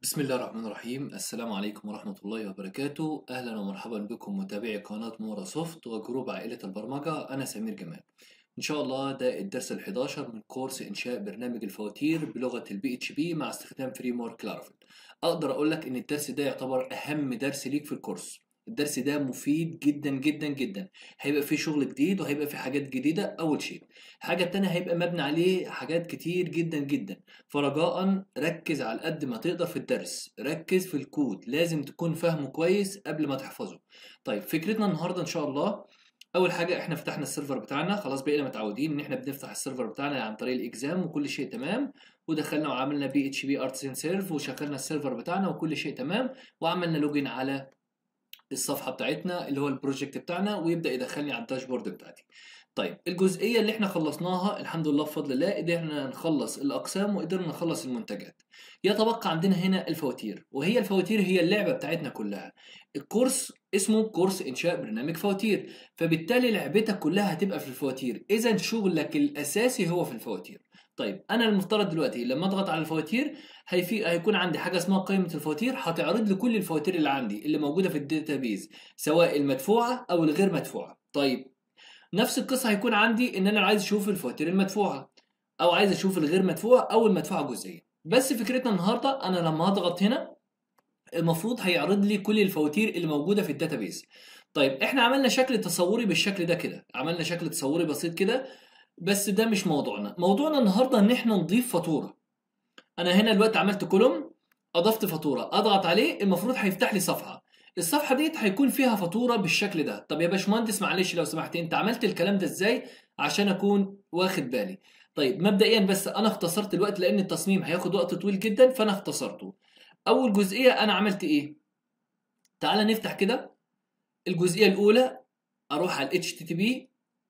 بسم الله الرحمن الرحيم السلام عليكم ورحمة الله وبركاته أهلا ومرحبا بكم متابعي قناة مورا سوفت وجروب عائلة البرمجة أنا سمير جمال إن شاء الله ده الدرس ال11 من كورس إنشاء برنامج الفواتير بلغة البي اتش بي مع استخدام فريم ورك لارافيل أقدر أقول لك إن الدرس ده يعتبر أهم درس ليك في الكورس الدرس ده مفيد جدا جدا جدا هيبقى فيه شغل جديد وهيبقى فيه حاجات جديدة أول شيء الحاجة التانية هيبقى مبني عليه حاجات كتير جدا جدا فرجاء ركز على قد ما تقدر في الدرس ركز في الكود لازم تكون فاهمه كويس قبل ما تحفظه طيب فكرتنا النهاردة إن شاء الله اول حاجه احنا فتحنا السيرفر بتاعنا خلاص بقينا متعودين ان احنا بنفتح السيرفر بتاعنا عن طريق الاكزام وكل شيء تمام ودخلنا وعملنا بي اتش بي ارتسن سيرف وشغلنا السيرفر بتاعنا وكل شيء تمام وعملنا لوجين على الصفحه بتاعتنا اللي هو البروجكت بتاعنا ويبدا يدخلني على الداشبورد بتاعتي طيب الجزئيه اللي احنا خلصناها الحمد لله بفضل الله قدرنا نخلص الاقسام وقدرنا نخلص المنتجات يتبقى عندنا هنا الفواتير وهي الفواتير هي اللعبه بتاعتنا كلها الكورس اسمه كورس انشاء برنامج فواتير فبالتالي لعبتك كلها هتبقى في الفواتير اذا شغلك الاساسي هو في الفواتير طيب انا المفترض دلوقتي لما اضغط على الفواتير هيفي هيكون عندي حاجه اسمها قائمه الفواتير هتعرض لي كل الفواتير اللي عندي اللي موجوده في الداتابيز سواء المدفوعه او الغير مدفوعه طيب نفس القصه هيكون عندي ان انا عايز اشوف الفواتير المدفوعه او عايز اشوف الغير مدفوعه او المدفوعه جزئيا بس فكرتنا النهارده انا لما هضغط هنا المفروض هيعرض لي كل الفواتير اللي موجوده في الداتابيز طيب احنا عملنا شكل تصوري بالشكل ده كده عملنا شكل تصوري بسيط كده بس ده مش موضوعنا موضوعنا النهارده ان احنا نضيف فاتوره انا هنا دلوقتي عملت كولوم اضفت فاتوره اضغط عليه المفروض هيفتح لي صفحه الصفحه ديت هيكون فيها فاتوره بالشكل ده طب يا باشمهندس معلش لو سمحت انت عملت الكلام ده ازاي عشان اكون واخد بالي طيب مبدئيا بس انا اختصرت الوقت لان التصميم هياخد وقت طويل جدا فانا اختصرته اول جزئيه انا عملت ايه تعال نفتح كده الجزئيه الاولى اروح على الاتش تي بي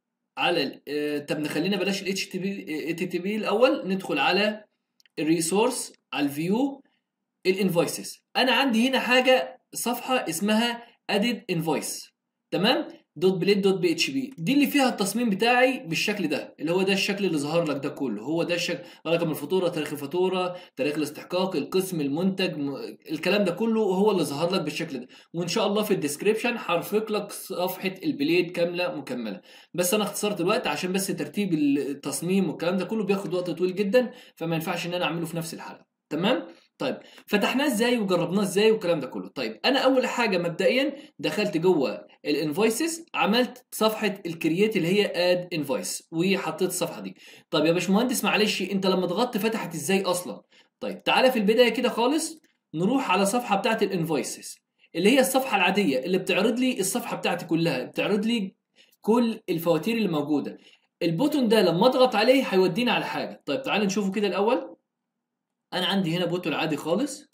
على اه طب نخلينا بلاش الاتش تي بي تي بي الاول ندخل على الريسورس على الفيو الانفويسز انا عندي هنا حاجه صفحه اسمها اديد انفويس تمام دوت بليد دوت بي اتش بي دي اللي فيها التصميم بتاعي بالشكل ده اللي هو ده الشكل اللي ظهر لك ده كله هو ده الشكل رقم الفاتوره تاريخ الفاتوره تاريخ الاستحقاق القسم المنتج م... الكلام ده كله هو اللي ظهر لك بالشكل ده وان شاء الله في الديسكريبشن هرفق لك صفحه البليد كامله مكمله بس انا اختصرت الوقت عشان بس ترتيب التصميم والكلام ده كله بياخد وقت طويل جدا فما ينفعش ان انا اعمله في نفس الحلقه تمام طيب فتحناه ازاي وجربناه ازاي والكلام ده كله طيب انا اول حاجه مبدئيا دخلت جوه الانفويسز عملت صفحه الكرييت اللي هي اد انفويس وحطيت الصفحه دي طيب يا باشمهندس معلش انت لما ضغطت فتحت ازاي اصلا طيب تعالى في البدايه كده خالص نروح على صفحه بتاعه الانفويسز اللي هي الصفحه العاديه اللي بتعرض لي الصفحه بتاعتي كلها بتعرض لي كل الفواتير اللي موجوده البوتون ده لما اضغط عليه هيودينا على حاجه طيب تعالى نشوفه كده الاول انا عندي هنا بوتون عادي خالص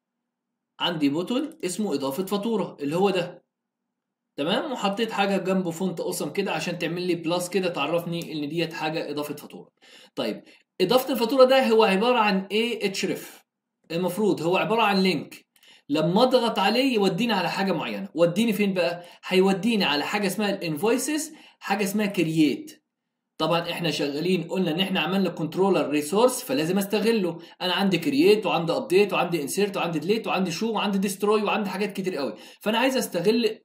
عندي بوتون اسمه اضافه فاتوره اللي هو ده تمام وحطيت حاجه جنبه فونت اوسم كده عشان تعمل لي بلس كده تعرفني ان ديت حاجه اضافه فاتوره طيب اضافه الفاتوره ده هو عباره عن ايه اتشرف المفروض هو عباره عن لينك لما اضغط عليه يوديني على حاجه معينه وديني فين بقى هيوديني على حاجه اسمها الانفويسز حاجه اسمها كرييت طبعا احنا شغالين قلنا ان احنا عملنا كنترولر ريسورس فلازم استغله انا عندي كرييت وعندي ابديت وعندي انسيرت وعندي ديليت وعندي شو وعندي ديستروي وعندي حاجات كتير قوي فانا عايز استغل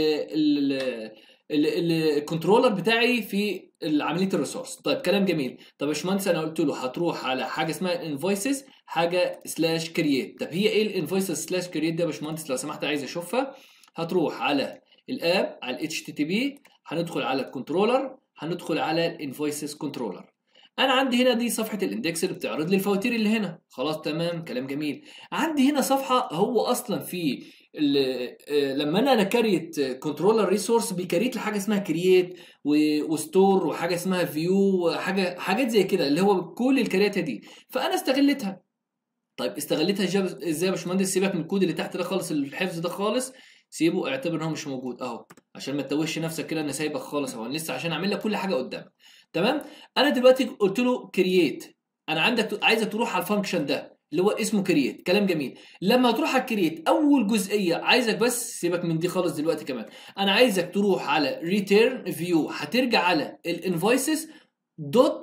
الكنترولر بتاعي في عمليه الريسورس طيب كلام جميل طب يا باشمهندس انا قلت له هتروح على حاجه اسمها انفويسز حاجه سلاش كرييت طب هي ايه الانفويسز سلاش كرييت ده يا باشمهندس لو سمحت عايز اشوفها هتروح على الاب على الاتش تي تي بي هندخل على الكنترولر هندخل على الانفويسز كنترولر انا عندي هنا دي صفحه الاندكس اللي بتعرض لي الفواتير اللي هنا خلاص تمام كلام جميل عندي هنا صفحه هو اصلا في لما انا انا كريت كنترولر ريسورس بيكريت لي حاجه اسمها كرييت وستور وحاجه اسمها فيو وحاجه حاجات زي كده اللي هو كل الكرياتة دي فانا استغلتها طيب استغلتها ازاي يا باشمهندس سيبك من الكود اللي تحت ده خالص الحفظ ده خالص سيبه اعتبر ان هو مش موجود اهو عشان ما تتوهش نفسك كده انا سايبك خالص اهو لسه عشان اعمل لك كل حاجه قدامك تمام انا دلوقتي قلت له كرييت انا عندك عايزك تروح على الفانكشن ده اللي هو اسمه كرييت كلام جميل لما تروح على الكرييت اول جزئيه عايزك بس سيبك من دي خالص دلوقتي كمان انا عايزك تروح على ريتيرن فيو هترجع على الانفويسز دوت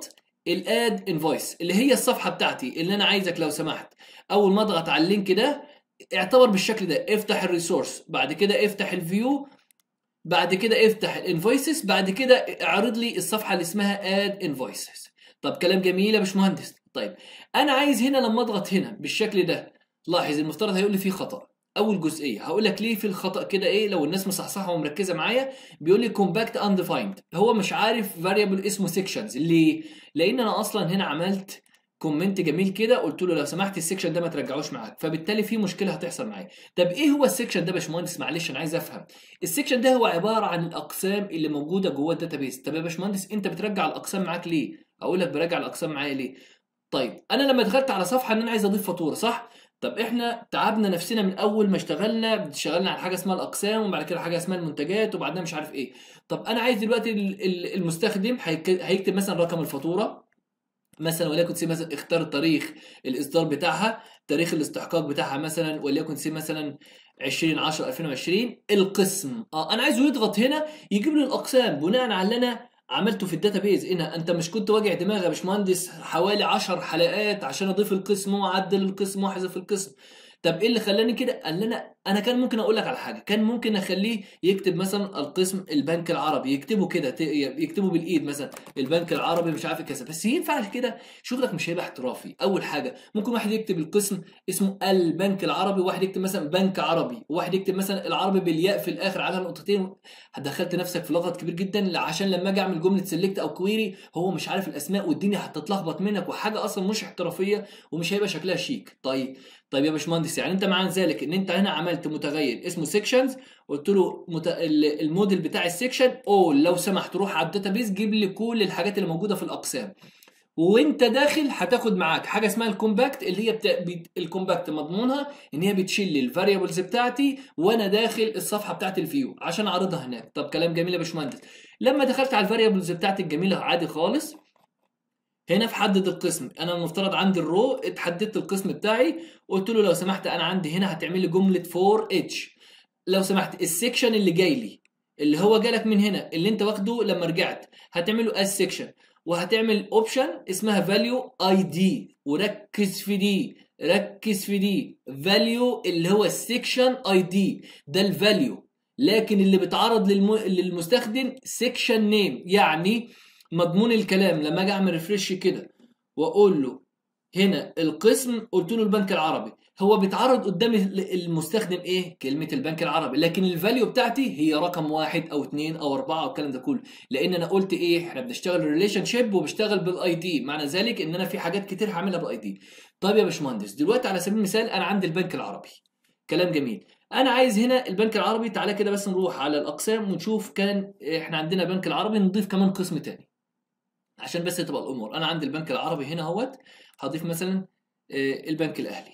الاد انفويس اللي هي الصفحه بتاعتي اللي انا عايزك لو سمحت اول ما اضغط على اللينك ده اعتبر بالشكل ده افتح الريسورس بعد كده افتح الفيو بعد كده افتح الانفويسز بعد كده اعرض لي الصفحه اللي اسمها اد انفويسز طب كلام جميل يا باشمهندس طيب انا عايز هنا لما اضغط هنا بالشكل ده لاحظ المفترض هيقول لي في خطا اول جزئيه هقول لك ليه في الخطا كده ايه لو الناس مصحصحه ومركزه معايا بيقول لي كومباكت انديفايند هو مش عارف فاريبل اسمه سيكشنز ليه لان انا اصلا هنا عملت كومنت جميل كده قلت له لو سمحت السكشن ده ما ترجعوش معاك فبالتالي في مشكله هتحصل معايا طب ايه هو السكشن ده يا باشمهندس معلش انا عايز افهم السكشن ده هو عباره عن الاقسام اللي موجوده جوه الداتابيس طب يا باشمهندس انت بترجع الاقسام معاك ليه اقول لك براجع الاقسام معايا ليه طيب انا لما دخلت على صفحه ان انا عايز اضيف فاتوره صح طب احنا تعبنا نفسنا من اول ما اشتغلنا اشتغلنا على حاجه اسمها الاقسام وبعد كده حاجه اسمها المنتجات وبعدين مش عارف ايه طب انا عايز دلوقتي المستخدم هيكتب مثلا رقم الفاتوره مثلا وليكن سي مثلا اختار تاريخ الاصدار بتاعها تاريخ الاستحقاق بتاعها مثلا وليكن سي مثلا 20 10 2020 القسم اه انا عايزه يضغط هنا يجيب لي الاقسام بناء على اللي انا عملته في الداتابيز هنا انت مش كنت واجع دماغ يا باشمهندس حوالي 10 حلقات عشان اضيف القسم واعدل القسم واحذف القسم طب ايه اللي خلاني كده قال لنا انا كان ممكن اقول لك على حاجه كان ممكن اخليه يكتب مثلا القسم البنك العربي يكتبه كده يكتبه بالايد مثلا البنك العربي مش عارف كذا بس ينفع كده شغلك مش هيبقى احترافي اول حاجه ممكن واحد يكتب القسم اسمه البنك العربي وواحد يكتب مثلا بنك عربي وواحد يكتب مثلا العربي بالياء في الاخر على نقطتين دخلت نفسك في لغط كبير جدا عشان لما اجي اعمل جمله سيلكت او كويري هو مش عارف الاسماء والدنيا هتتلخبط منك وحاجه اصلا مش احترافيه ومش هيبقى شكلها شيك طيب طيب يا باشمهندس يعني انت معنى ذلك ان انت هنا عملت متغير اسمه سيكشنز قلت له مت... الموديل بتاع السيكشن او لو سمحت روح على الداتابيز جيب لي كل الحاجات اللي موجوده في الاقسام وانت داخل هتاخد معاك حاجه اسمها الكومباكت اللي هي بتا... بت... الكومباكت مضمونها ان هي بتشيل لي الفاريبلز بتاعتي وانا داخل الصفحه بتاعت الفيو عشان اعرضها هناك طب كلام جميل يا باشمهندس لما دخلت على الفاريبلز بتاعتي الجميله عادي خالص هنا في حدد القسم انا المفترض عندي الرو اتحددت القسم بتاعي قلت له لو سمحت انا عندي هنا هتعمل لي جمله فور اتش لو سمحت السكشن اللي جاي لي اللي هو جالك من هنا اللي انت واخده لما رجعت هتعمله اس سكشن وهتعمل اوبشن اسمها فاليو اي دي وركز في دي ركز في دي فاليو اللي هو السكشن اي دي ده الفاليو لكن اللي بيتعرض للم... للمستخدم سكشن نيم يعني مضمون الكلام لما اجي اعمل ريفرش كده واقول له هنا القسم قلت له البنك العربي هو بيتعرض قدام المستخدم ايه كلمه البنك العربي لكن الفاليو بتاعتي هي رقم واحد او اثنين او اربعه او الكلام ده كله لان انا قلت ايه احنا بنشتغل ريليشن شيب وبشتغل بالاي دي معنى ذلك ان انا في حاجات كتير هعملها بالاي دي طيب يا باشمهندس دلوقتي على سبيل المثال انا عندي البنك العربي كلام جميل انا عايز هنا البنك العربي تعالى كده بس نروح على الاقسام ونشوف كان احنا عندنا بنك العربي نضيف كمان قسم تاني عشان بس تبقى الامور انا عندي البنك العربي هنا اهوت هضيف مثلا البنك الاهلي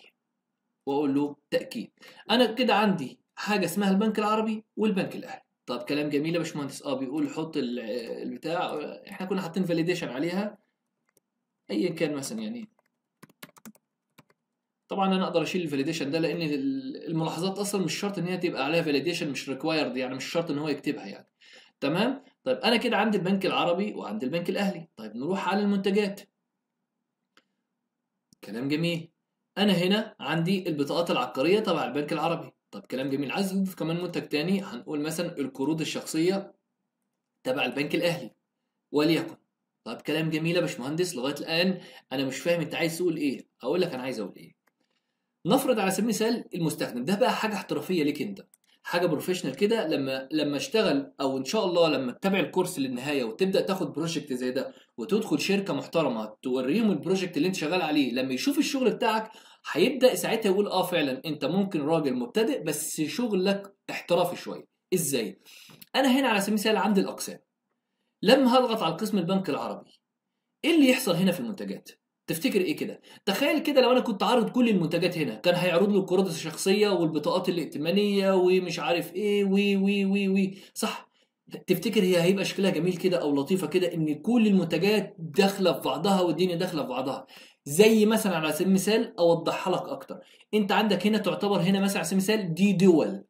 واقول له تاكيد انا كده عندي حاجه اسمها البنك العربي والبنك الاهلي طب كلام جميل يا باشمهندس اه بيقول حط البتاع احنا كنا حاطين فاليديشن عليها ايا كان مثلا يعني طبعا انا اقدر اشيل الفاليديشن ده لان الملاحظات اصلا مش شرط ان هي تبقى عليها فاليديشن مش ريكوايرد يعني مش شرط ان هو يكتبها يعني تمام طيب انا كده عندي البنك العربي وعندي البنك الاهلي طيب نروح على المنتجات كلام جميل انا هنا عندي البطاقات العقاريه تبع البنك العربي طب كلام جميل عايز اضيف كمان منتج تاني هنقول مثلا القروض الشخصيه تبع البنك الاهلي وليكن طب كلام جميل يا باشمهندس لغايه الان انا مش فاهم انت عايز تقول ايه اقول لك انا عايز اقول ايه نفرض على سبيل المثال المستخدم ده بقى حاجه احترافيه ليك انت حاجه بروفيشنال كده لما لما اشتغل او ان شاء الله لما تتابع الكورس للنهايه وتبدا تاخد بروجكت زي ده وتدخل شركه محترمه توريهم البروجكت اللي انت شغال عليه لما يشوف الشغل بتاعك هيبدا ساعتها يقول اه فعلا انت ممكن راجل مبتدئ بس شغلك احترافي شويه ازاي انا هنا على سبيل المثال عندي الاقسام لما هضغط على قسم البنك العربي ايه اللي يحصل هنا في المنتجات تفتكر ايه كده تخيل كده لو انا كنت عارض كل المنتجات هنا كان هيعرض له القروض الشخصيه والبطاقات الائتمانيه ومش عارف ايه وي وي وي وي صح تفتكر هي هيبقى شكلها جميل كده او لطيفه كده ان كل المنتجات داخله في بعضها والدنيا داخله في بعضها زي مثلا على سبيل المثال اوضحها لك اكتر انت عندك هنا تعتبر هنا مثلا على سبيل المثال دي دول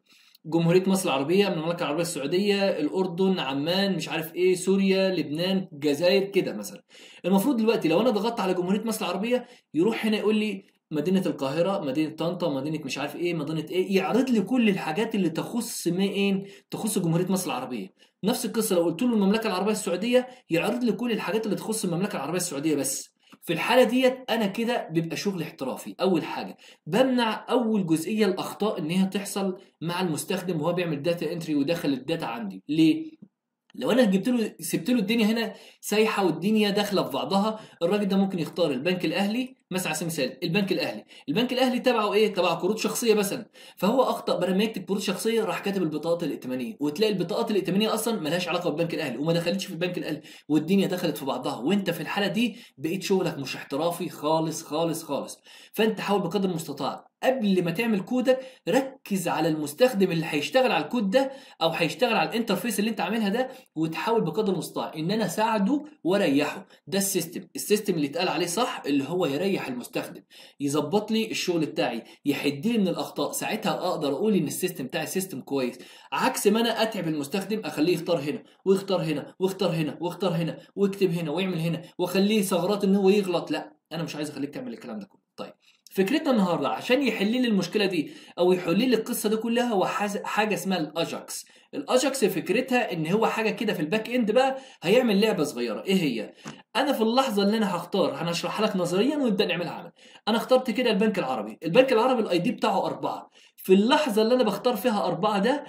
جمهوريه مصر العربيه من المملكه العربيه السعوديه الاردن عمان مش عارف ايه سوريا لبنان الجزائر كده مثلا المفروض دلوقتي لو انا ضغطت على جمهوريه مصر العربيه يروح هنا يقول لي مدينة القاهرة، مدينة طنطا، مدينة مش عارف ايه، مدينة ايه، يعرض لي كل الحاجات اللي تخص ما ايه؟ تخص جمهورية مصر العربية. نفس القصة لو قلت له المملكة العربية السعودية يعرض لي كل الحاجات اللي تخص المملكة العربية السعودية بس. في الحالة ديت أنا كده بيبقى شغل احترافي، أول حاجة بمنع أول جزئية الأخطاء إن هي تحصل مع المستخدم وهو بيعمل داتا انتري ودخل الداتا عندي، ليه؟ لو انا جبت له سبت له الدنيا هنا سايحه والدنيا داخله في بعضها الراجل ده ممكن يختار البنك الاهلي مثلا على سبيل المثال البنك الاهلي البنك الاهلي تبعه ايه تبع قروض شخصيه مثلا فهو اخطا بدل ما يكتب قروض شخصيه راح كاتب البطاقات الائتمانيه وتلاقي البطاقات الائتمانيه اصلا ملهاش علاقه بالبنك الاهلي وما دخلتش في البنك الاهلي والدنيا دخلت في بعضها وانت في الحاله دي بقيت شغلك مش احترافي خالص خالص خالص فانت حاول بقدر المستطاع قبل ما تعمل كودك ركز على المستخدم اللي هيشتغل على الكود ده او هيشتغل على الانترفيس اللي انت عاملها ده وتحاول بقدر المستطاع ان انا اساعده واريحه ده السيستم السيستم اللي اتقال عليه صح اللي هو يريح المستخدم يظبط لي الشغل بتاعي يحد لي من الاخطاء ساعتها اقدر اقول ان السيستم بتاعي سيستم كويس عكس ما انا اتعب المستخدم اخليه يختار هنا ويختار هنا ويختار هنا ويختار هنا ويكتب هنا ويعمل هنا واخليه ثغرات ان هو يغلط لا انا مش عايز اخليك تعمل الكلام ده كله طيب فكرتنا النهارده عشان يحل لي المشكله دي او يحل لي القصه دي كلها هو حاجه اسمها الاجاكس الاجاكس فكرتها ان هو حاجه كده في الباك اند بقى هيعمل لعبه صغيره ايه هي انا في اللحظه اللي انا هختار هنشرحها لك نظريا ونبدا نعملها عمل انا اخترت كده البنك العربي البنك العربي الاي دي بتاعه أربعة في اللحظه اللي انا بختار فيها أربعة ده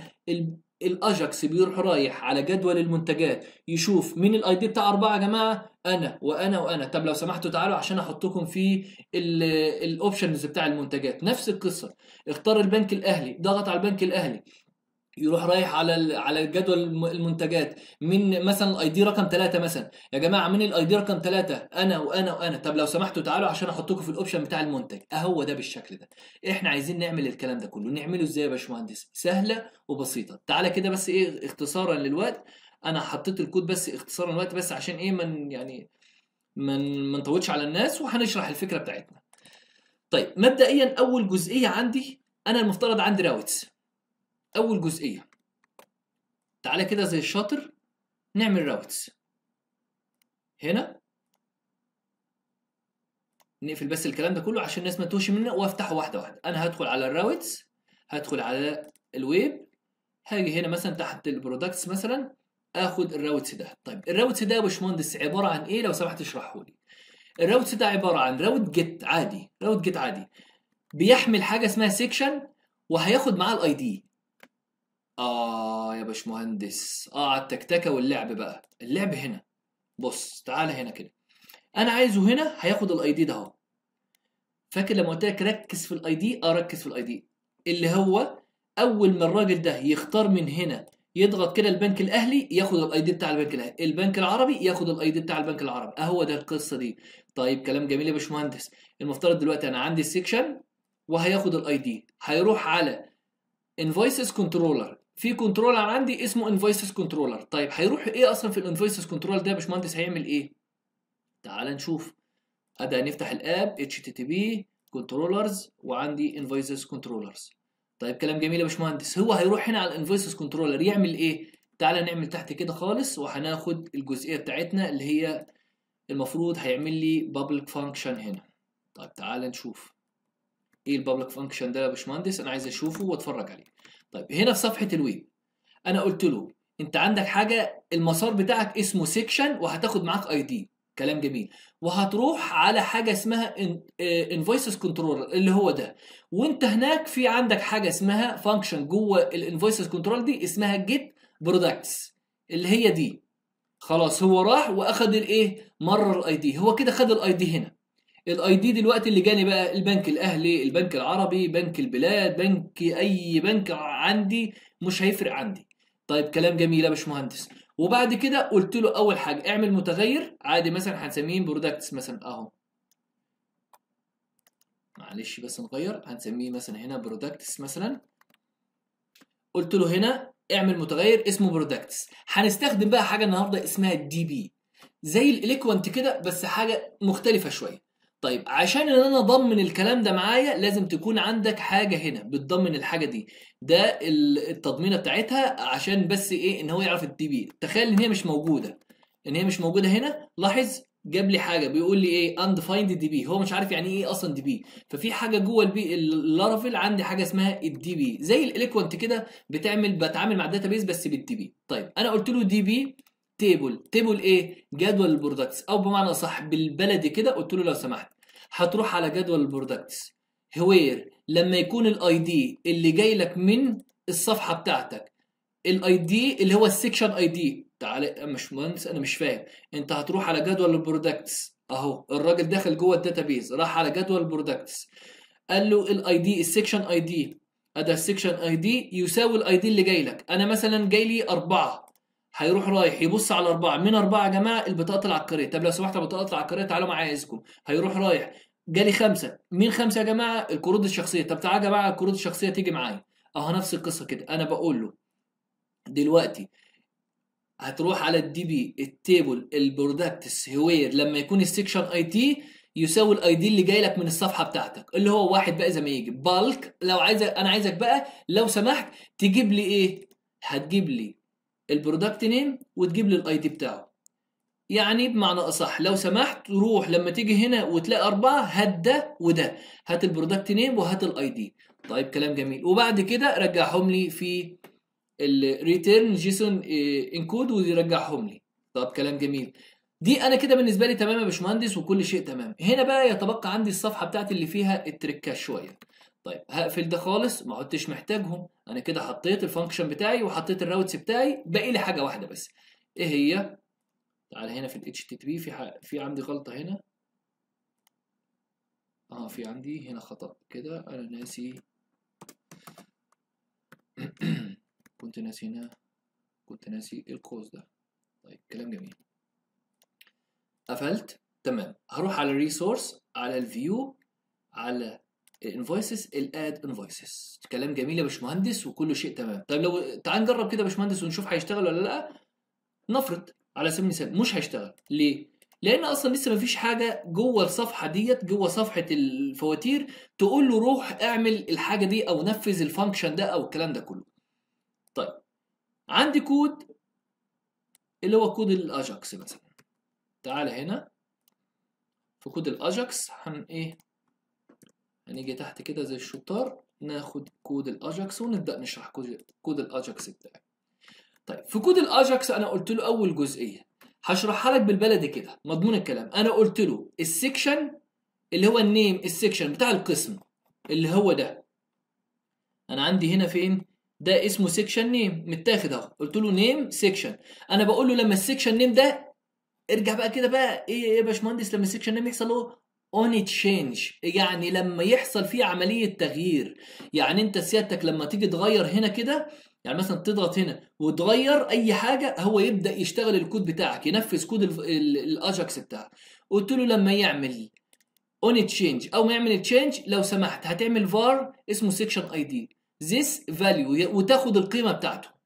الاجاكس بيروح رايح على جدول المنتجات يشوف مين الاي دي بتاع اربعه يا جماعه انا وانا وانا طب لو سمحتوا تعالوا عشان احطكم في الاوبشنز بتاع المنتجات نفس القصه اختار البنك الاهلي ضغط على البنك الاهلي يروح رايح على على جدول المنتجات من مثلا الاي دي رقم ثلاثة مثلا يا جماعه مين الاي دي رقم ثلاثة انا وانا وانا طب لو سمحتوا تعالوا عشان احطكم في الاوبشن بتاع المنتج اهو ده بالشكل ده احنا عايزين نعمل الكلام ده كله نعمله ازاي يا باشمهندس سهله وبسيطه تعالى كده بس ايه اختصارا للوقت انا حطيت الكود بس اختصارا للوقت بس عشان ايه من يعني من ما نطولش على الناس وهنشرح الفكره بتاعتنا طيب مبدئيا اول جزئيه عندي انا المفترض عندي راوتس اول جزئيه تعالى كده زي الشاطر نعمل راوتس هنا نقفل بس الكلام ده كله عشان الناس ما تتوهش منه وافتحه واحده واحده انا هدخل على الراوتس هدخل على الويب هاجي هنا مثلا تحت البرودكتس مثلا اخد الراوتس ده طيب الراوتس ده يا باشمهندس عباره عن ايه لو سمحت اشرحه لي الراوتس ده عباره عن راوت جيت عادي راوت جيت عادي بيحمل حاجه اسمها سيكشن وهياخد معاه الاي دي اه يا باشمهندس اه على التكتكه واللعب بقى اللعب هنا بص تعالى هنا كده انا عايزه هنا هياخد الاي دي ده اهو فاكر لما قلت لك ركز في الاي دي اه ركز في الاي دي اللي هو اول ما الراجل ده يختار من هنا يضغط كده البنك الاهلي ياخد الاي دي بتاع البنك الاهلي البنك العربي ياخد الاي دي بتاع البنك العربي اهو ده القصه دي طيب كلام جميل يا باشمهندس المفترض دلوقتي انا عندي السكشن وهياخد الاي دي هيروح على انفويسز كنترولر في كنترولر عندي اسمه انفويسز كنترولر طيب هيروح ايه اصلا في الانفويسز كنترولر ده يا باشمهندس هيعمل ايه تعال نشوف ادي نفتح الاب اتش تي تي بي كنترولرز وعندي انفويسز كنترولرز طيب كلام جميل يا باشمهندس هو هيروح هنا على الانفويسز كنترولر يعمل ايه تعالى نعمل تحت كده خالص وهناخد الجزئيه بتاعتنا اللي هي المفروض هيعمل لي بابليك فانكشن هنا طيب تعالى نشوف ايه البابليك فانكشن ده يا باشمهندس انا عايز اشوفه واتفرج عليه طيب هنا في صفحه الويب انا قلت له انت عندك حاجه المسار بتاعك اسمه سيكشن وهتاخد معاك اي دي كلام جميل وهتروح على حاجه اسمها انفويسز كنترول اللي هو ده وانت هناك في عندك حاجه اسمها فانكشن جوه الانفويسز كنترول دي اسمها جيت برودكتس اللي هي دي خلاص هو راح واخد الايه مرر الاي دي هو كده خد الاي دي هنا الاي دي دلوقتي اللي جاني بقى البنك الاهلي البنك العربي بنك البلاد بنك اي بنك عندي مش هيفرق عندي طيب كلام جميل يا باشمهندس وبعد كده قلت له اول حاجه اعمل متغير عادي مثلا هنسميه برودكتس مثلا اهو معلش بس نغير هنسميه مثلا هنا برودكتس مثلا قلت له هنا اعمل متغير اسمه برودكتس هنستخدم بقى حاجه النهارده اسمها الدي بي زي الاليكوانت كده بس حاجه مختلفه شويه طيب عشان ان انا اضمن الكلام ده معايا لازم تكون عندك حاجه هنا بتضمن الحاجه دي ده ال- التضمينه بتاعتها عشان بس ايه ان هو يعرف الدي بي تخيل ان هي مش موجوده ان هي مش موجوده هنا لاحظ جاب لي حاجه بيقول لي ايه undefined دي بي هو مش عارف يعني ايه اصلا دي بي ففي حاجه جوه البي اللارافيل عندي حاجه اسمها الدي بي زي الاليكوانت كده بتعمل بتعامل مع الداتابيز بس بالدي بي طيب انا قلت له دي بي تيبل تيبل ايه جدول البرودكتس او بمعنى صح بالبلدي كده قلت له لو سمحت هتروح على جدول البرودكتس هوير لما يكون الاي دي اللي جاي لك من الصفحه بتاعتك الاي دي اللي هو السكشن اي دي تعالى مش مهندس انا مش فاهم انت هتروح على جدول البرودكتس اهو الراجل دخل جوه الداتابيز راح على جدول البرودكتس قال له الاي دي السكشن اي دي ادي السكشن اي دي يساوي الاي دي اللي جاي لك انا مثلا جاي لي اربعه هيروح رايح يبص على اربعه من اربعه يا جماعه البطاقه العقاريه طب لو سمحت البطاقه العقاريه تعالوا معايا عايزكم هيروح رايح جالي خمسه مين خمسه يا جماعه القروض الشخصيه طب تعالى يا جماعه القروض الشخصيه تيجي معايا اهو نفس القصه كده انا بقول له دلوقتي هتروح على الدي بي التيبل البرودكتس هوير لما يكون السكشن اي تي يساوي الاي دي اللي جاي لك من الصفحه بتاعتك اللي هو واحد بقى زي ما يجي بالك لو عايز انا عايزك بقى لو سمحت تجيب لي ايه هتجيب لي البرودكت نيم وتجيب لي الاي دي بتاعه يعني بمعنى اصح لو سمحت روح لما تيجي هنا وتلاقي اربعه هات ده وده هات البرودكت نيم وهات الاي دي طيب كلام جميل وبعد كده رجعهم لي في الريتيرن جيسون انكود ويرجعهم لي طب كلام جميل دي انا كده بالنسبه لي تمام يا باشمهندس وكل شيء تمام هنا بقى يتبقى عندي الصفحه بتاعتي اللي فيها التريكات شويه طيب هقفل ده خالص ما عدتش محتاجهم انا كده حطيت الفانكشن بتاعي وحطيت الراوتس بتاعي باقي لي حاجه واحده بس ايه هي تعال هنا في ال HTTP في ح... في عندي غلطه هنا اه في عندي هنا خطأ كده انا ناسي كنت ناسي هنا كنت ناسي القوس ده طيب كلام جميل قفلت تمام هروح على الريسورس على الفيو على الانفويسز الاد انفويسز كلام جميل يا باشمهندس وكل شيء تمام طيب لو تعال نجرب كده يا باشمهندس ونشوف هيشتغل ولا لا نفرض على سبيل المثال مش هيشتغل ليه لان اصلا لسه ما فيش حاجه جوه الصفحه ديت جوه صفحه الفواتير تقول له روح اعمل الحاجه دي او نفذ الفانكشن ده او الكلام ده كله طيب عندي كود اللي هو كود الاجاكس مثلا تعال هنا في كود الاجاكس هن ايه هنيجي تحت كده زي الشطار ناخد كود الاجاكس ونبدا نشرح كود كود الاجاكس بتاعي طيب في كود الاجاكس انا قلت له اول جزئيه هشرحها لك بالبلدي كده مضمون الكلام انا قلت له السكشن اللي هو النيم السكشن بتاع القسم اللي هو ده انا عندي هنا فين ده اسمه سيكشن نيم متاخد اهو قلت له نيم سيكشن انا بقول له لما السيكشن نيم ده ارجع بقى كده بقى ايه يا باشمهندس لما السيكشن نيم يحصل له اون تشينج يعني لما يحصل فيه عمليه تغيير يعني انت سيادتك لما تيجي تغير هنا كده يعني مثلا تضغط هنا وتغير اي حاجه هو يبدا يشتغل الكود بتاعك ينفذ كود الاجاكس بتاعك قلت له لما يعمل اون تشينج او ما يعمل تشينج لو سمحت هتعمل فار اسمه سيكشن اي دي this value وتاخد القيمه بتاعته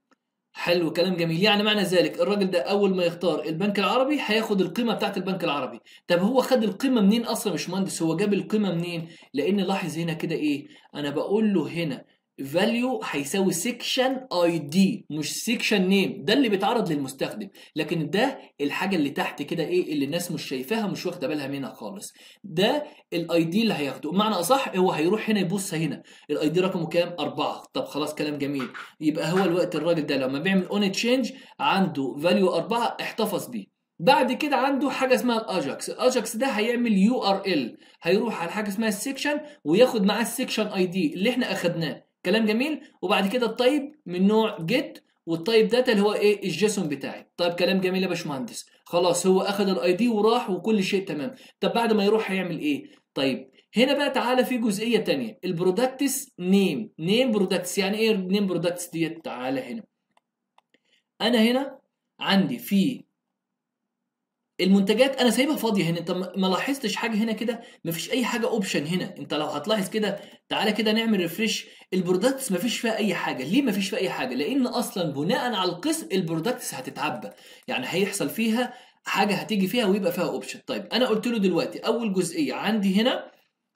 حلو كلام جميل يعني معنى ذلك الراجل ده اول ما يختار البنك العربي هياخد القيمه بتاعت البنك العربي طب هو خد القيمه منين اصلا مش مهندس هو جاب القيمه منين لان لاحظ هنا كده ايه انا بقول له هنا value هيساوي section ID مش section name ده اللي بيتعرض للمستخدم لكن ده الحاجه اللي تحت كده ايه اللي الناس مش شايفاها مش واخده بالها منها خالص ده الاي دي اللي هياخده بمعنى اصح هو هيروح هنا يبص هنا الاي دي رقمه كام أربعة طب خلاص كلام جميل يبقى هو الوقت الراجل ده لما بيعمل اون تشينج عنده فاليو أربعة احتفظ بيه بعد كده عنده حاجه اسمها الاجاكس الاجاكس ده هيعمل يو ار ال هيروح على حاجه اسمها السكشن وياخد معاه السكشن اي دي اللي احنا اخدناه كلام جميل وبعد كده الطيب من نوع جيت والطيب داتا اللي هو ايه الجيسون بتاعي طيب كلام جميل يا باشمهندس خلاص هو اخد الاي دي وراح وكل شيء تمام طب بعد ما يروح هيعمل ايه طيب هنا بقى تعالى في جزئيه تانية البرودكتس نيم نيم برودكتس يعني ايه نيم برودكتس ديت تعالى هنا انا هنا عندي في المنتجات انا سايبها فاضيه هنا انت ما لاحظتش حاجه هنا كده مفيش اي حاجه اوبشن هنا انت لو هتلاحظ كده تعالى كده نعمل ريفريش البرودكتس مفيش فيها اي حاجه ليه مفيش فيها اي حاجه لان اصلا بناء على القسم البرودكتس هتتعبى يعني هيحصل فيها حاجه هتيجي فيها ويبقى فيها اوبشن طيب انا قلت له دلوقتي اول جزئيه عندي هنا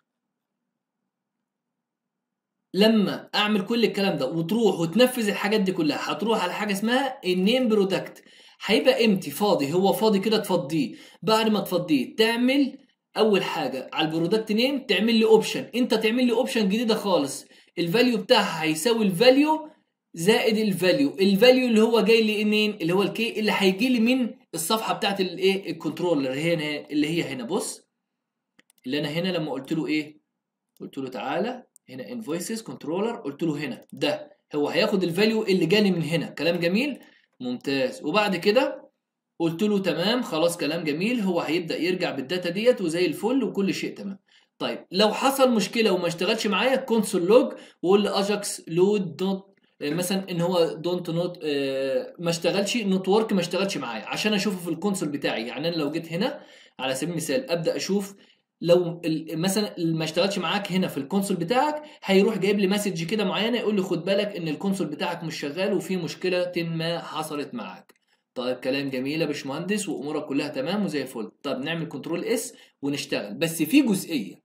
لما اعمل كل الكلام ده وتروح وتنفذ الحاجات دي كلها هتروح على حاجه اسمها النيم برودكت هيبقى امتي فاضي هو فاضي كده تفضيه بعد ما تفضيه تعمل اول حاجه على البرودكت نيم تعمل لي اوبشن انت تعمل لي اوبشن جديده خالص الفاليو بتاعها هيساوي الفاليو زائد الفاليو الفاليو اللي هو جاي لي منين اللي هو الكي اللي هيجي لي من الصفحه بتاعت الايه الكنترولر هنا اللي هي هنا بص اللي انا هنا لما قلت له ايه قلت له تعالى هنا انفويسز كنترولر قلت له هنا ده هو هياخد الفاليو اللي جالي من هنا كلام جميل ممتاز وبعد كده قلت له تمام خلاص كلام جميل هو هيبدا يرجع بالداتا ديت وزي الفل وكل شيء تمام طيب لو حصل مشكله وما اشتغلش معايا كونسول لوج وقول لي اجاكس لود دوت مثلا ان هو دونت نوت ما اشتغلش نوت ورك ما اشتغلش معايا عشان اشوفه في الكونسول بتاعي يعني انا لو جيت هنا على سبيل المثال ابدا اشوف لو مثلا ما اشتغلش معاك هنا في الكونسول بتاعك هيروح جايب لي مسج كده معينه يقول لي خد بالك ان الكونسول بتاعك مش شغال وفي مشكله ما حصلت معاك طيب كلام جميل يا باشمهندس وامورك كلها تمام وزي الفل طب نعمل كنترول اس ونشتغل بس في جزئيه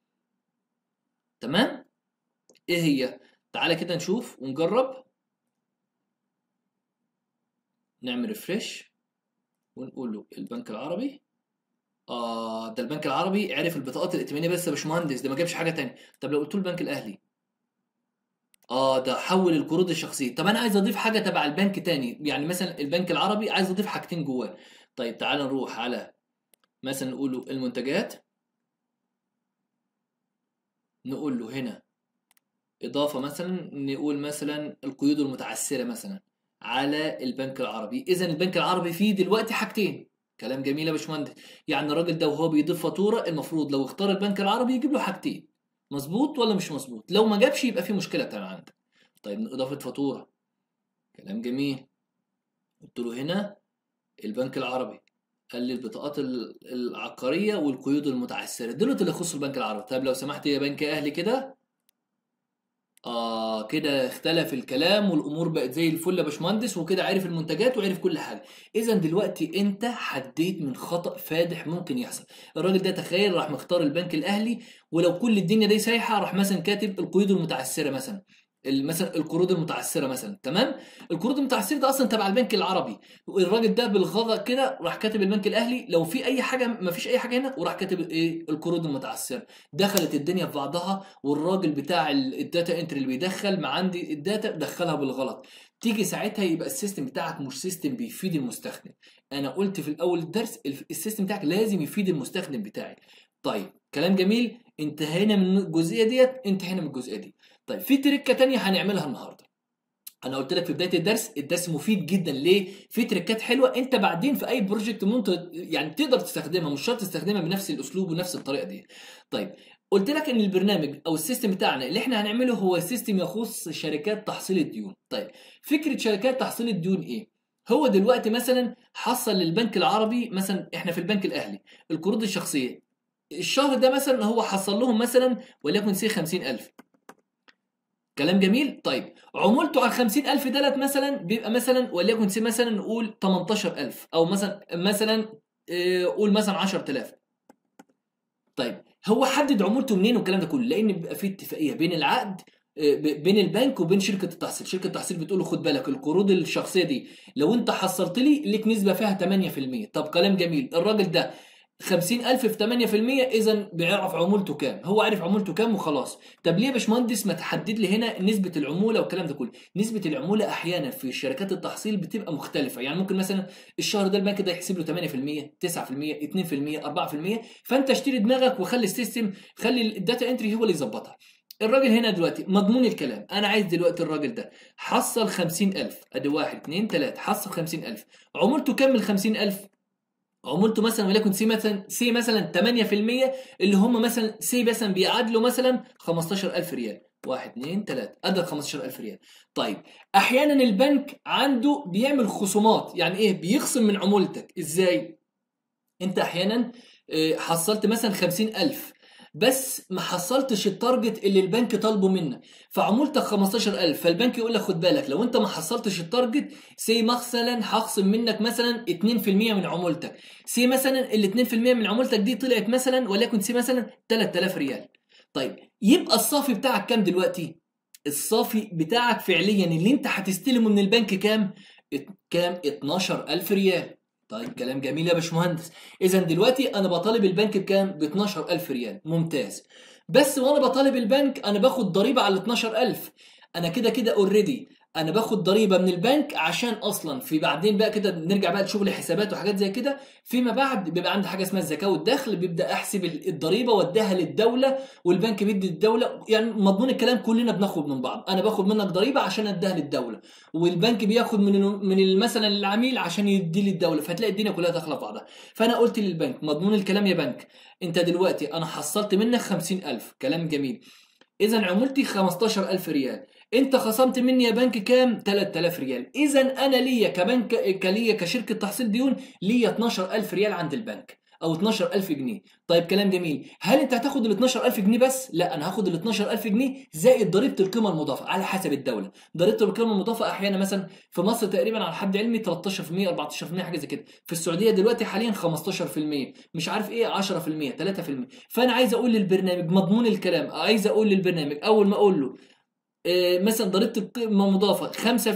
تمام ايه هي تعالى كده نشوف ونجرب نعمل ريفرش ونقول له البنك العربي اه ده البنك العربي عرف البطاقات الائتمانيه بس يا باشمهندس ده ما جابش حاجه تانية طب لو قلت له البنك الاهلي اه ده حول القروض الشخصيه طب انا عايز اضيف حاجه تبع البنك تاني يعني مثلا البنك العربي عايز اضيف حاجتين جواه طيب تعال نروح على مثلا نقول له المنتجات نقول له هنا اضافه مثلا نقول مثلا القيود المتعثره مثلا على البنك العربي اذا البنك العربي فيه دلوقتي حاجتين كلام جميل يا باشمهندس يعني الراجل ده وهو بيضيف فاتوره المفروض لو اختار البنك العربي يجيب له حاجتين مظبوط ولا مش مظبوط لو ما جابش يبقى في مشكله تانية عندك طيب اضافه فاتوره كلام جميل قلت له هنا البنك العربي قال لي البطاقات العقاريه والقيود المتعثره دول اللي يخصوا البنك العربي طيب لو سمحت يا بنك اهلي كده آه كده اختلف الكلام والامور بقت زي الفل يا باشمهندس وكده عارف المنتجات وعارف كل حاجه اذا دلوقتي انت حديت من خطا فادح ممكن يحصل الراجل ده تخيل راح مختار البنك الاهلي ولو كل الدنيا دي سايحه راح مثلا كاتب القيود المتعثره مثلا مثلا القروض المتعثره مثلا تمام القروض المتعثره ده اصلا تبع البنك العربي الراجل ده بالغلط كده راح كاتب البنك الاهلي لو في اي حاجه ما فيش اي حاجه هنا وراح كاتب ايه القروض المتعثره دخلت الدنيا في بعضها والراجل بتاع الداتا انتري اللي بيدخل ما عندي الداتا دخلها بالغلط تيجي ساعتها يبقى السيستم بتاعك مش سيستم بيفيد المستخدم انا قلت في الاول الدرس السيستم بتاعك لازم يفيد المستخدم بتاعي طيب كلام جميل انتهينا من الجزئيه ديت انتهينا من الجزئيه دي طيب في تركه تانية هنعملها النهارده انا قلت لك في بدايه الدرس الدرس مفيد جدا ليه في تريكات حلوه انت بعدين في اي بروجكت ممكن يعني تقدر تستخدمها مش شرط تستخدمها بنفس الاسلوب ونفس الطريقه دي طيب قلت لك ان البرنامج او السيستم بتاعنا اللي احنا هنعمله هو سيستم يخص شركات تحصيل الديون طيب فكره شركات تحصيل الديون ايه هو دلوقتي مثلا حصل للبنك العربي مثلا احنا في البنك الاهلي القروض الشخصيه الشهر ده مثلا هو حصل لهم مثلا وليكن سي 50000 كلام جميل طيب عمولته على 50000 دلت مثلا بيبقى مثلا وليكن سي مثلا نقول 18000 او مثلا مثلا قول مثلا 10000 طيب هو حدد عمولته منين والكلام ده كله لان بيبقى في اتفاقيه بين العقد بين البنك وبين شركه التحصيل شركه التحصيل بتقول له خد بالك القروض الشخصيه دي لو انت حصلت لي ليك نسبه فيها 8% طب كلام جميل الراجل ده 50000 في 8% اذا بيعرف عمولته كام هو عارف عمولته كام وخلاص طب ليه يا باشمهندس ما تحدد لي هنا نسبه العموله والكلام ده كله نسبه العموله احيانا في شركات التحصيل بتبقى مختلفه يعني ممكن مثلا الشهر ده البنك ده يحسب له 8% 9% 2% 4% فانت اشتري دماغك وخلي السيستم خلي الداتا انتري هو اللي يظبطها الراجل هنا دلوقتي مضمون الكلام انا عايز دلوقتي الراجل ده حصل 50000 ادي 1 2 3 حصل 50000 عمولته كام من 50000 عمولته مثلا وليكن سي مثلا سي مثلا 8% اللي هم مثلا سي مثلا بيعادلوا مثلا 15000 ريال 1 2 3 ادى 15000 ريال طيب احيانا البنك عنده بيعمل خصومات يعني ايه بيخصم من عمولتك ازاي انت احيانا حصلت مثلا 50000 بس ما حصلتش التارجت اللي البنك طالبه منك فعمولتك 15000 فالبنك يقول لك خد بالك لو انت ما حصلتش التارجت سي مثلا هخصم منك مثلا 2% من عمولتك سي مثلا ال 2% من عمولتك دي طلعت مثلا وليكن سي مثلا 3000 ريال طيب يبقى الصافي بتاعك كام دلوقتي الصافي بتاعك فعليا اللي انت هتستلمه من البنك كام كام 12000 ريال طيب كلام جميل يا باشمهندس اذا دلوقتي انا بطالب البنك بكام ب 12000 ريال ممتاز بس وانا بطالب البنك انا باخد ضريبه على ال 12000 انا كده كده اوريدي انا باخد ضريبه من البنك عشان اصلا في بعدين بقى كده نرجع بقى لشغل حسابات وحاجات زي كده فيما بعد بيبقى عندي حاجه اسمها الزكاه والدخل بيبدا احسب الضريبه واديها للدوله والبنك بيدي الدوله يعني مضمون الكلام كلنا بناخد من بعض انا باخد منك ضريبه عشان اديها للدوله والبنك بياخد من من مثلا العميل عشان يدي للدوله فتلاقي الدنيا كلها داخله في بعضها فانا قلت للبنك مضمون الكلام يا بنك انت دلوقتي انا حصلت منك 50000 كلام جميل اذا عمولتي 15000 ريال انت خصمت مني يا بنك كام 3000 ريال اذا انا ليا كبنك كليا كشركه تحصيل ديون ليا 12000 ريال عند البنك او 12000 جنيه طيب كلام جميل هل انت هتاخد ال 12000 جنيه بس لا انا هاخد ال 12000 جنيه زائد ضريبه القيمه المضافه على حسب الدوله ضريبه القيمه المضافه احيانا مثلا في مصر تقريبا على حد علمي 13% 14% حاجه زي كده في السعوديه دلوقتي حاليا 15% مش عارف ايه 10% 3% فانا عايز اقول للبرنامج مضمون الكلام عايز اقول للبرنامج اول ما اقول له إيه مثلا ضريبه القيمه المضافه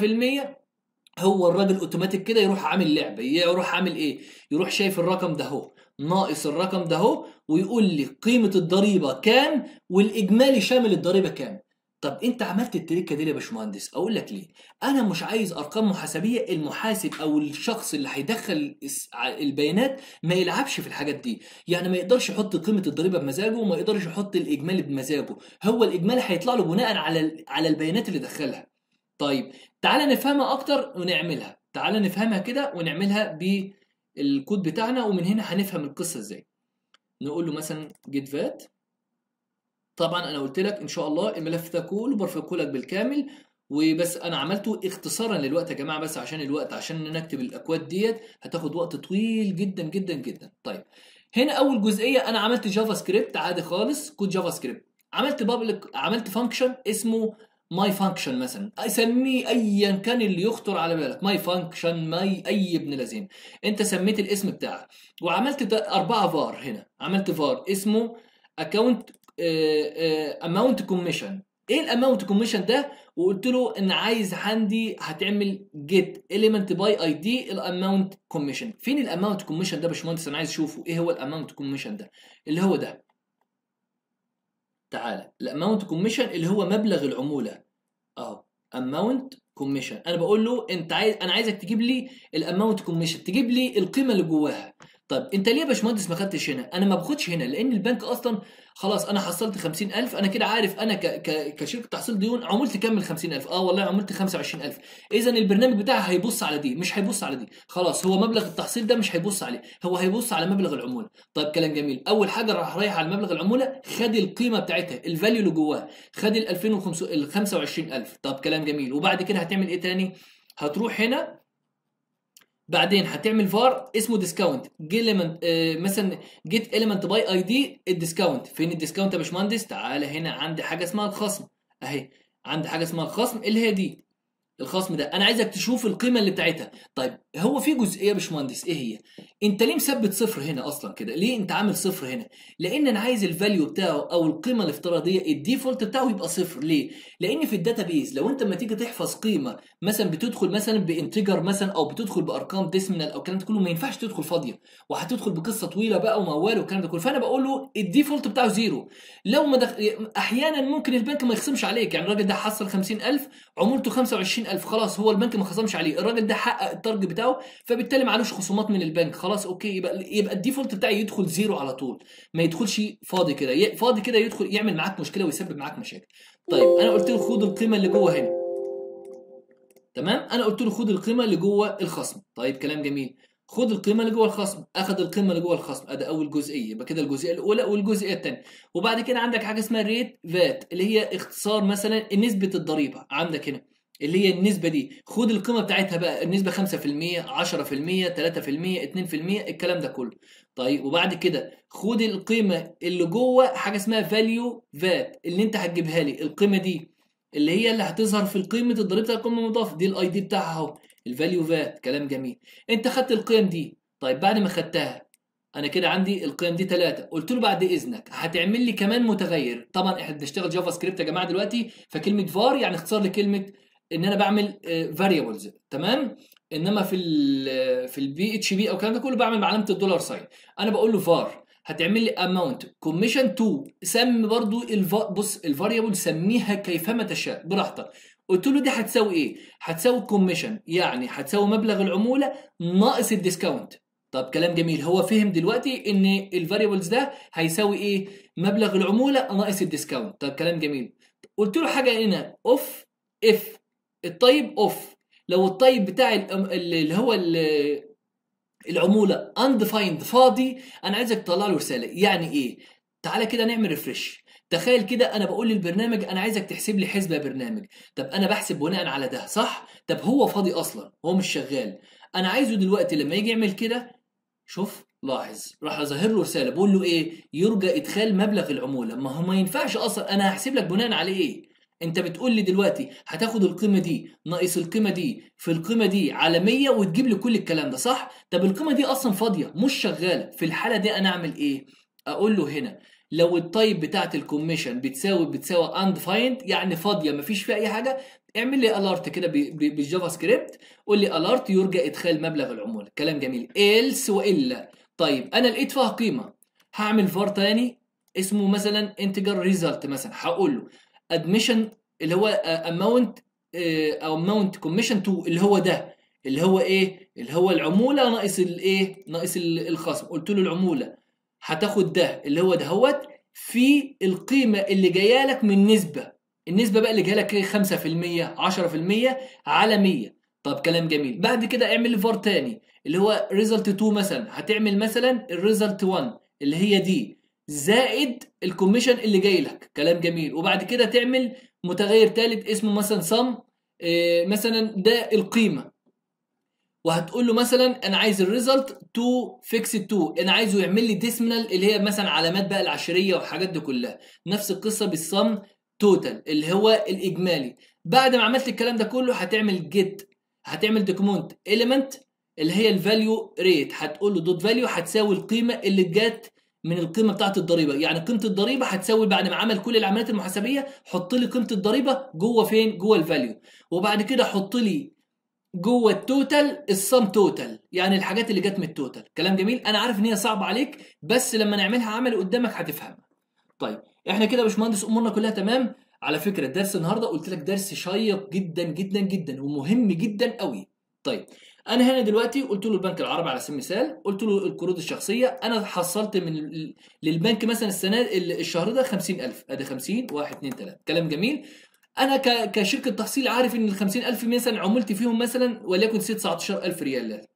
5% هو الراجل اوتوماتيك كده يروح عامل لعبه يروح عامل ايه يروح شايف الرقم ده اهو ناقص الرقم ده اهو ويقول لي قيمه الضريبه كام والاجمالي شامل الضريبه كام طب انت عملت التريكه دي يا باشمهندس اقول لك ليه انا مش عايز ارقام محاسبيه المحاسب او الشخص اللي هيدخل البيانات ما يلعبش في الحاجات دي يعني ما يقدرش يحط قيمه الضريبه بمزاجه وما يقدرش يحط الاجمالي بمزاجه هو الاجمالي هيطلع له بناء على على البيانات اللي دخلها طيب تعالى نفهمها اكتر ونعملها تعالى نفهمها كده ونعملها بالكود بتاعنا ومن هنا هنفهم القصه ازاي نقول له مثلا جيت فات طبعا انا قلت لك ان شاء الله الملف ده كله برفقه لك بالكامل وبس انا عملته اختصارا للوقت يا جماعه بس عشان الوقت عشان نكتب الاكواد ديت هتاخد وقت طويل جدا جدا جدا طيب هنا اول جزئيه انا عملت جافا سكريبت عادي خالص كود جافا سكريبت عملت بابليك عملت فانكشن اسمه ماي فانكشن مثلا اسميه ايا كان اللي يخطر على بالك ماي فانكشن ماي اي ابن لذين انت سميت الاسم بتاعك وعملت اربعه فار هنا عملت فار اسمه اكونت اماونت كوميشن ايه الاماونت كوميشن ده وقلت له ان عايز عندي هتعمل جيت اليمنت باي اي دي الاماونت كوميشن فين الاماونت كوميشن ده يا باشمهندس انا عايز اشوفه ايه هو الاماونت كوميشن ده اللي هو ده تعالى الاماونت كوميشن اللي هو مبلغ العموله اه اماونت كوميشن انا بقول له انت عايز انا عايزك تجيب لي الاماونت كوميشن تجيب لي القيمه اللي جواها طب انت ليه يا باشمهندس ما خدتش هنا انا ما باخدش هنا لان البنك اصلا خلاص انا حصلت 50000 انا كده عارف انا ك... ك... كشركه تحصيل ديون عملت كام من 50000 اه والله عملت 25000 اذا البرنامج بتاعي هيبص على دي مش هيبص على دي خلاص هو مبلغ التحصيل ده مش هيبص عليه هو هيبص على مبلغ العموله طيب كلام جميل اول حاجه راح رايح على مبلغ العموله خد القيمه بتاعتها الفاليو اللي جواها خد ال 2500 ال 25000 طب كلام جميل وبعد كده هتعمل ايه تاني هتروح هنا بعدين هتعمل فار اسمه ديسكاونت جيلمنت آه مثلا جيت اليمنت باي اي دي الديسكاونت فين الديسكاونت يا باشمهندس تعالى هنا عندي حاجه اسمها الخصم اهي عندي حاجه اسمها الخصم اللي هي دي الخصم ده انا عايزك تشوف القيمه اللي بتاعتها طيب هو في جزئيه يا باشمهندس ايه هي انت ليه مثبت صفر هنا اصلا كده ليه انت عامل صفر هنا لان انا عايز الفاليو بتاعه او القيمه الافتراضيه الديفولت بتاعه يبقى صفر ليه لان في الداتابيز لو انت لما تيجي تحفظ قيمه مثلا بتدخل مثلا بانتجر مثلا او بتدخل بارقام ديسمينال او الكلام ده كله ما ينفعش تدخل فاضيه وهتدخل بقصه طويله بقى وموال والكلام ده كله فانا بقول له الديفولت بتاعه زيرو لو ما دخ... احيانا ممكن البنك ما يخصمش عليك يعني الراجل ده حصل 50000 عمولته 25000 خلاص هو البنك ما خصمش عليه الراجل ده حقق التارجت بتاعه فبالتالي معلوش خصومات من البنك خلاص اوكي يبقى يبقى الديفولت بتاعي يدخل زيرو على طول ما يدخلش فاضي كده فاضي كده يدخل يعمل معاك مشكله ويسبب معاك مشاكل طيب انا قلت له خد القيمه اللي جوه هنا تمام انا قلت له خد القيمه اللي جوه الخصم طيب كلام جميل خد القيمه اللي جوه الخصم اخد القيمه اللي جوه الخصم ادي اول جزئيه يبقى كده الجزئيه الاولى والجزئيه الثانيه وبعد كده عندك حاجه اسمها ريت فات اللي هي اختصار مثلا نسبه الضريبه عندك هنا اللي هي النسبة دي خد القيمة بتاعتها بقى النسبة 5% 10% 3% 2% الكلام ده كله طيب وبعد كده خد القيمة اللي جوه حاجة اسمها فاليو فات اللي انت هتجيبها لي القيمة دي اللي هي اللي هتظهر في قيمة الضريبة بتاع القيمة المضافة دي الاي دي بتاعها اهو الفاليو فات كلام جميل انت خدت القيم دي طيب بعد ما خدتها انا كده عندي القيم دي ثلاثة قلت له بعد اذنك هتعمل لي كمان متغير طبعا احنا بنشتغل جافا سكريبت يا جماعه دلوقتي فكلمه فار يعني اختصار لكلمه ان انا بعمل فاريبلز تمام انما في ال في البي اتش بي او الكلام ده كله بعمل بعلامه الدولار ساين انا بقول له فار هتعمل لي اماونت كوميشن تو سمي برضو الفا بص الفاريبل سميها كيفما تشاء براحتك قلت له دي هتساوي ايه هتساوي كوميشن يعني هتساوي مبلغ العموله ناقص الديسكاونت طب كلام جميل هو فهم دلوقتي ان الفاريبلز ده هيساوي ايه مبلغ العموله ناقص الديسكاونت طب كلام جميل قلت له حاجه هنا اوف اف الطيب اوف لو الطيب بتاع اللي هو العموله undefined فاضي انا عايزك تطلع له رساله يعني ايه تعالى كده نعمل ريفرش تخيل كده انا بقول للبرنامج انا عايزك تحسب لي حسبه يا برنامج طب انا بحسب بناء على ده صح طب هو فاضي اصلا هو مش شغال انا عايزه دلوقتي لما يجي يعمل كده شوف لاحظ راح ظاهر له رساله بقول له ايه يرجى ادخال مبلغ العموله ما هو ما ينفعش اصلا انا هحسب لك بناء على ايه انت بتقول لي دلوقتي هتاخد القيمه دي ناقص القيمه دي في القيمه دي على 100 وتجيب لي كل الكلام ده صح طب القيمه دي اصلا فاضيه مش شغاله في الحاله دي انا اعمل ايه اقول له هنا لو التايب بتاعت الكوميشن بتساوي بتساوي undefined يعني فاضيه مفيش فيها اي حاجه اعمل لي الارت كده بالجافا سكريبت قول لي الارت يرجى ادخال مبلغ العموله كلام جميل else والا طيب انا لقيت فيها قيمه هعمل فار تاني اسمه مثلا انتجر ريزلت مثلا هقول له ادميشن اللي هو اماونت او اماونت كوميشن تو اللي هو ده اللي هو ايه اللي هو العموله ناقص الايه ناقص الخصم قلت له العموله هتاخد ده اللي هو دهوت في القيمه اللي جايه لك من نسبه النسبه بقى اللي جايه لك ايه 5% 10% على 100 طب كلام جميل بعد كده اعمل فار تاني اللي هو ريزلت 2 مثلا هتعمل مثلا الريزلت 1 اللي هي دي زائد الكوميشن اللي جاي لك كلام جميل وبعد كده تعمل متغير ثالث اسمه مثلا سم إيه مثلا ده القيمه وهتقول له مثلا انا عايز الريزلت 2 فيكس 2 انا عايزه يعمل لي ديسمنال اللي هي مثلا علامات بقى العشريه والحاجات دي كلها نفس القصه بالسم توتال اللي هو الاجمالي بعد ما عملت الكلام ده كله هتعمل جيت هتعمل دوكيمنت اليمنت اللي هي الفاليو ريت هتقول له دوت فاليو هتساوي القيمه اللي جت من القيمه بتاعه الضريبه يعني قيمه الضريبه هتساوي بعد ما عمل كل العمليات المحاسبيه حط لي قيمه الضريبه جوه فين جوه الفاليو وبعد كده حط لي جوه التوتال السم توتال يعني الحاجات اللي جت من التوتال كلام جميل انا عارف ان هي صعبه عليك بس لما نعملها عملي قدامك هتفهمها طيب احنا كده يا باشمهندس امورنا كلها تمام على فكره الدرس النهارده قلت لك درس شيق جدا جدا جدا ومهم جدا قوي طيب انا هنا دلوقتي قلت له البنك العربي على سبيل المثال قلت له القروض الشخصيه انا حصلت من للبنك مثلا السنه الشهر ده 50000 ادي 50 1 2 3 كلام جميل انا كشركه تحصيل عارف ان ال 50000 مثلا عملت فيهم مثلا وليكن 19000 ريال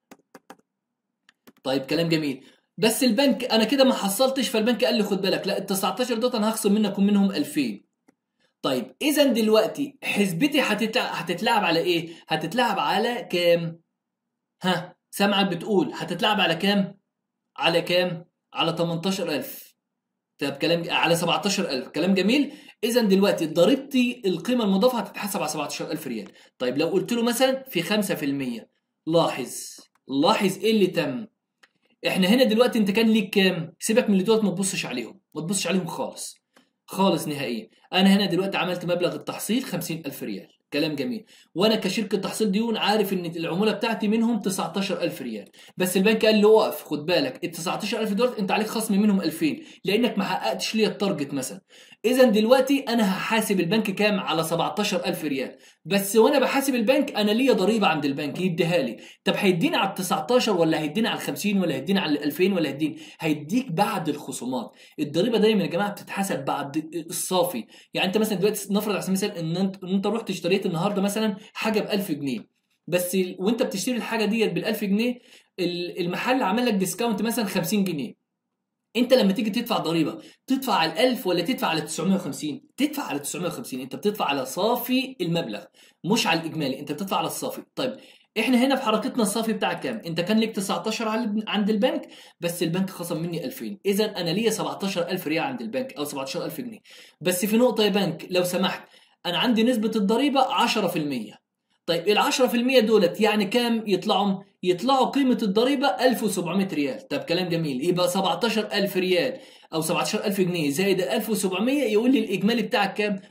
طيب كلام جميل بس البنك انا كده ما حصلتش فالبنك قال لي خد بالك لا ال 19 دوت انا هخصم منك ومنهم 2000 طيب اذا دلوقتي حسبتي هتتلعب على ايه هتتلعب على كام ها سامعك بتقول هتتلعب على كام على كام على 18000 طب كلام على 17000 كلام جميل اذا دلوقتي ضريبتي القيمه المضافه هتتحسب على 17000 ريال طيب لو قلت له مثلا في 5% لاحظ لاحظ ايه اللي تم احنا هنا دلوقتي انت كان ليك كام سيبك من اللي دولت ما تبصش عليهم ما تبصش عليهم خالص خالص نهائيا انا هنا دلوقتي عملت مبلغ التحصيل 50000 ريال كلام جميل وانا كشركه تحصيل ديون عارف ان العموله بتاعتي منهم 19000 ريال بس البنك قال لي وقف خد بالك ال 19000 دول انت عليك خصم منهم 2000 لانك ما حققتش ليا التارجت مثلا اذا دلوقتي انا هحاسب البنك كام على 17000 ريال بس وانا بحاسب البنك انا ليا ضريبه عند البنك يديها لي طب هيديني على ال 19 ولا هيديني على ال 50 ولا هيديني على ال 2000 ولا هيديني هيديك بعد الخصومات الضريبه دايما يا جماعه بتتحسب بعد الصافي يعني انت مثلا دلوقتي نفرض على سبيل المثال ان انت ان انت رحت اشتريت النهارده مثلا حاجه ب 1000 جنيه بس وانت بتشتري الحاجه ديت بال 1000 جنيه المحل عمل لك ديسكاونت مثلا 50 جنيه انت لما تيجي تدفع ضريبه تدفع على ال 1000 ولا تدفع على 950 تدفع على 950 انت بتدفع على صافي المبلغ مش على الاجمالي انت بتدفع على الصافي طيب احنا هنا في حركتنا الصافي بتاعك كام انت كان ليك 19 على- عند البنك بس البنك خصم مني 2000 اذا انا ليا 17000 ريال عند البنك او 17000 جنيه بس في نقطه يا بنك لو سمحت انا عندي نسبه الضريبه 10% طيب ال 10% دولت يعني كام يطلعوا يطلعوا قيمه الضريبه 1700 ريال طب كلام جميل يبقى 17000 ريال او 17000 جنيه زائد ال 1700 يقول لي الاجمالي بتاعك كام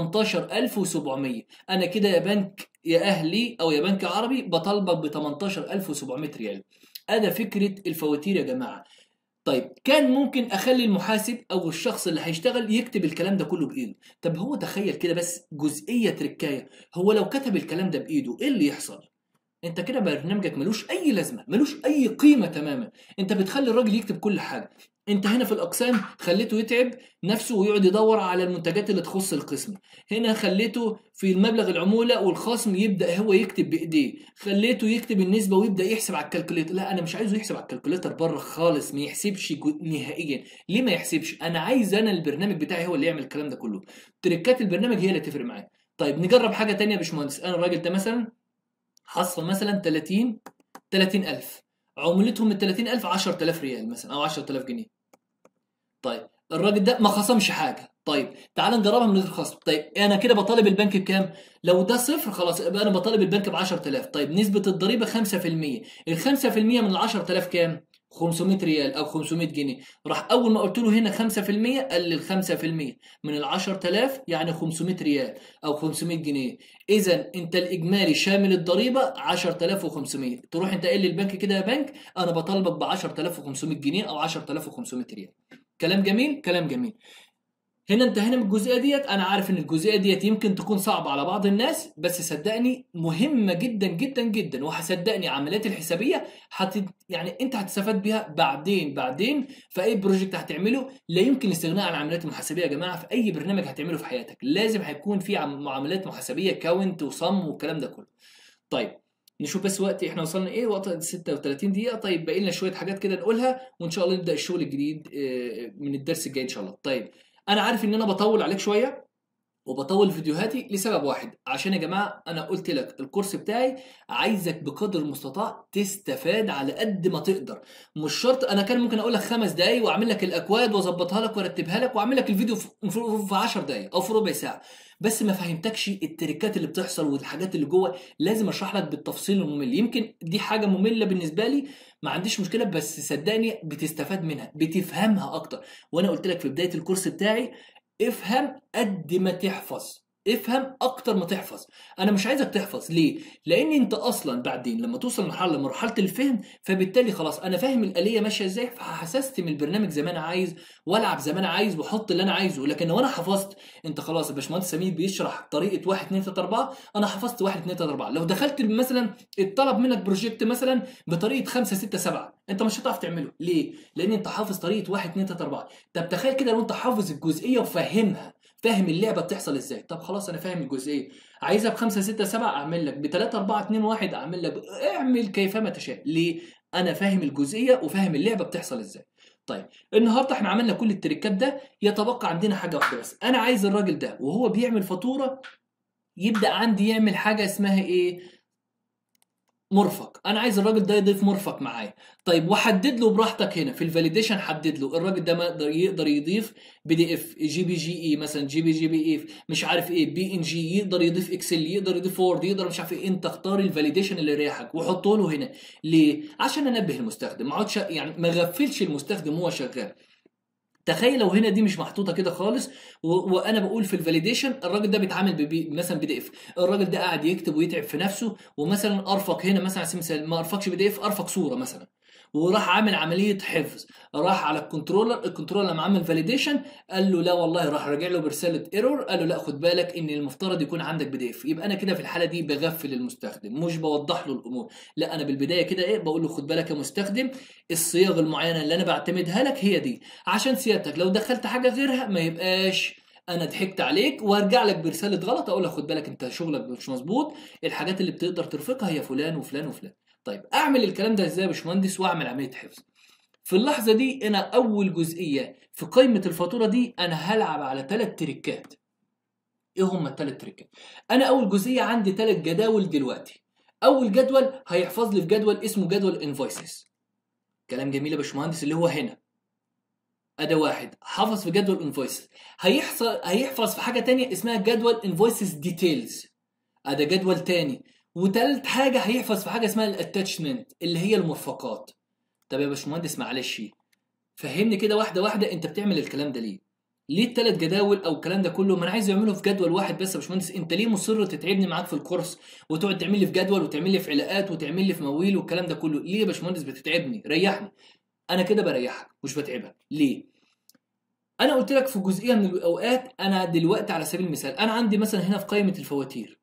18700 انا كده يا بنك يا اهلي او يا بنك عربي بطالبك ب 18700 ريال ادي فكره الفواتير يا جماعه طيب كان ممكن اخلي المحاسب او الشخص اللي هيشتغل يكتب الكلام ده كله بايده طب هو تخيل كده بس جزئيه تركايه هو لو كتب الكلام ده بايده ايه اللي يحصل انت كده برنامجك ملوش اي لازمه ملوش اي قيمه تماما انت بتخلي الراجل يكتب كل حاجه انت هنا في الاقسام خليته يتعب نفسه ويقعد يدور على المنتجات اللي تخص القسم هنا خليته في المبلغ العموله والخصم يبدا هو يكتب بايديه خليته يكتب النسبه ويبدا يحسب على الكالكوليتر لا انا مش عايزه يحسب على الكالكوليتر بره خالص ما يحسبش جو- نهائيا ليه ما يحسبش انا عايز انا البرنامج بتاعي هو اللي يعمل الكلام ده كله تريكات البرنامج هي اللي تفرق معايا طيب نجرب حاجه تانية يا باشمهندس انا الراجل ده مثلا حصل مثلا 30 30000 عمولتهم ال 30000 10000 ريال مثلا او 10000 جنيه طيب الراجل ده ما خصمش حاجه طيب تعال نجربها من غير خصم طيب انا كده بطالب البنك بكام لو ده صفر خلاص يبقى انا بطالب البنك ب 10000 طيب نسبه الضريبه 5% ال 5% من ال 10000 كام 500 ريال او 500 جنيه راح اول ما قلت له هنا 5% قال لي 5% من ال 10000 يعني 500 ريال او 500 جنيه اذا انت الاجمالي شامل الضريبه 10500 تروح انت قايل للبنك كده يا بنك انا بطالبك ب 10500 جنيه او 10500 ريال كلام جميل كلام جميل هنا انتهينا من الجزئيه ديت انا عارف ان الجزئيه ديت يمكن تكون صعبه على بعض الناس بس صدقني مهمه جدا جدا جدا وهصدقني عمليات الحسابيه هت يعني انت هتستفاد بيها بعدين بعدين في اي بروجكت هتعمله لا يمكن الاستغناء عن العمليات المحاسبيه يا جماعه في اي برنامج هتعمله في حياتك لازم هيكون في عم- معاملات محاسبيه كاونت وصم والكلام ده كله طيب نشوف بس وقت احنا وصلنا ايه وقت 36 دقيقه طيب باقي لنا شويه حاجات كده نقولها وان شاء الله نبدا الشغل الجديد آه، من الدرس الجاي ان شاء الله طيب انا عارف ان انا بطول عليك شويه وبطول فيديوهاتي لسبب واحد عشان يا جماعه انا قلت لك الكورس بتاعي عايزك بقدر المستطاع تستفاد على قد ما تقدر مش شرط انا كان ممكن اقول لك خمس دقايق واعمل لك الاكواد واظبطها لك وارتبها لك واعمل لك الفيديو في في- في 10 دقايق او في ربع ساعه بس ما فهمتكش التريكات اللي بتحصل والحاجات اللي جوه لازم اشرح لك بالتفصيل الممل يمكن دي حاجه ممله بالنسبه لي ما عنديش مشكله بس صدقني بتستفاد منها بتفهمها اكتر وانا قلت لك في بدايه الكورس بتاعي افهم قد ما تحفظ افهم اكتر ما تحفظ انا مش عايزك تحفظ ليه لان انت اصلا بعدين لما توصل لمرحله لمرحله الفهم فبالتالي خلاص انا فاهم الاليه ماشيه ازاي فهسستم البرنامج زي ما انا عايز والعب زي ما انا عايز واحط اللي انا عايزه لكن لو انا حفظت انت خلاص الباشمهندس سمير بيشرح طريقه 1 2 3 4 انا حفظت 1 2 3 4 لو دخلت مثلا اتطلب منك بروجكت مثلا بطريقه 5 6 7 انت مش هتعرف تعمله ليه لان انت حافظ طريقه 1 2 3 4 طب تخيل كده لو انت حافظ الجزئيه وفاهمها فاهم اللعبه بتحصل ازاي طب خلاص انا فاهم الجزئيه عايزها ب 5 6 7 اعمل لك ب 3 4 2 1 اعمل لك اعمل كيفما تشاء ليه انا فاهم الجزئيه وفاهم اللعبه بتحصل ازاي طيب النهارده احنا عملنا كل التريكات ده يتبقى عندنا حاجه واحده بس انا عايز الراجل ده وهو بيعمل فاتوره يبدا عندي يعمل حاجه اسمها ايه مرفق انا عايز الراجل ده يضيف مرفق معايا طيب وحدد له براحتك هنا في الفاليديشن حدد له الراجل ده ما يقدر يقدر يضيف بي دي اف جي بي جي اي مثلا جي بي جي بي اف مش عارف ايه بي ان جي يقدر يضيف اكسل يقدر يضيف وورد يقدر مش عارف ايه انت اختار الفاليديشن اللي يريحك وحطه له هنا ليه عشان انبه المستخدم ما اقعدش يعني ما غفلش المستخدم وهو شغال تخيل لو هنا دي مش محطوطه كده خالص و... وانا بقول في الفاليديشن الراجل ده بيتعامل ببي... مثلا بي دي اف الراجل ده قاعد يكتب ويتعب في نفسه ومثلا ارفق هنا مثلا على سبيل المثال ما ارفقش بي دي اف ارفق صوره مثلا وراح عامل عمليه حفظ راح على الكنترولر الكنترولر لما عمل فاليديشن قال له لا والله راح راجع له برساله ايرور قال له لا خد بالك ان المفترض يكون عندك بي دي اف يبقى انا كده في الحاله دي بغفل المستخدم مش بوضح له الامور لا انا بالبدايه كده ايه بقول له خد بالك يا مستخدم الصيغ المعينه اللي انا بعتمدها لك هي دي عشان سيادتك لو دخلت حاجه غيرها ما يبقاش انا ضحكت عليك وارجع لك برساله غلط اقول لك خد بالك انت شغلك مش مظبوط الحاجات اللي بتقدر ترفقها هي فلان وفلان وفلان طيب اعمل الكلام ده ازاي يا باشمهندس واعمل عمليه حفظ في اللحظه دي انا اول جزئيه في قائمه الفاتوره دي انا هلعب على ثلاث تريكات ايه هم الثلاث تريكات انا اول جزئيه عندي ثلاث جداول دلوقتي اول جدول هيحفظ لي في جدول اسمه جدول انفويسز كلام جميل يا باشمهندس اللي هو هنا ادي واحد حافظ في جدول انفويسز هيحصل هيحفظ في حاجه تانية اسمها جدول انفويسز ديتيلز ادي جدول تاني وتالت حاجه هيحفظ في حاجه اسمها الاتاتشمنت اللي هي المرفقات طب يا باشمهندس معلش فهمني كده واحده واحده انت بتعمل الكلام ده ليه ليه التلات جداول او الكلام ده كله ما انا عايز اعمله في جدول واحد بس يا باشمهندس انت ليه مصر تتعبني معاك في الكورس وتقعد تعمل لي في جدول وتعمل لي في علاقات وتعمل لي في مواويل والكلام ده كله ليه يا باشمهندس بتتعبني ريحني انا كده بريحك مش بتعبك ليه انا قلت لك في جزئيه من الاوقات انا دلوقتي على سبيل المثال انا عندي مثلا هنا في قائمه الفواتير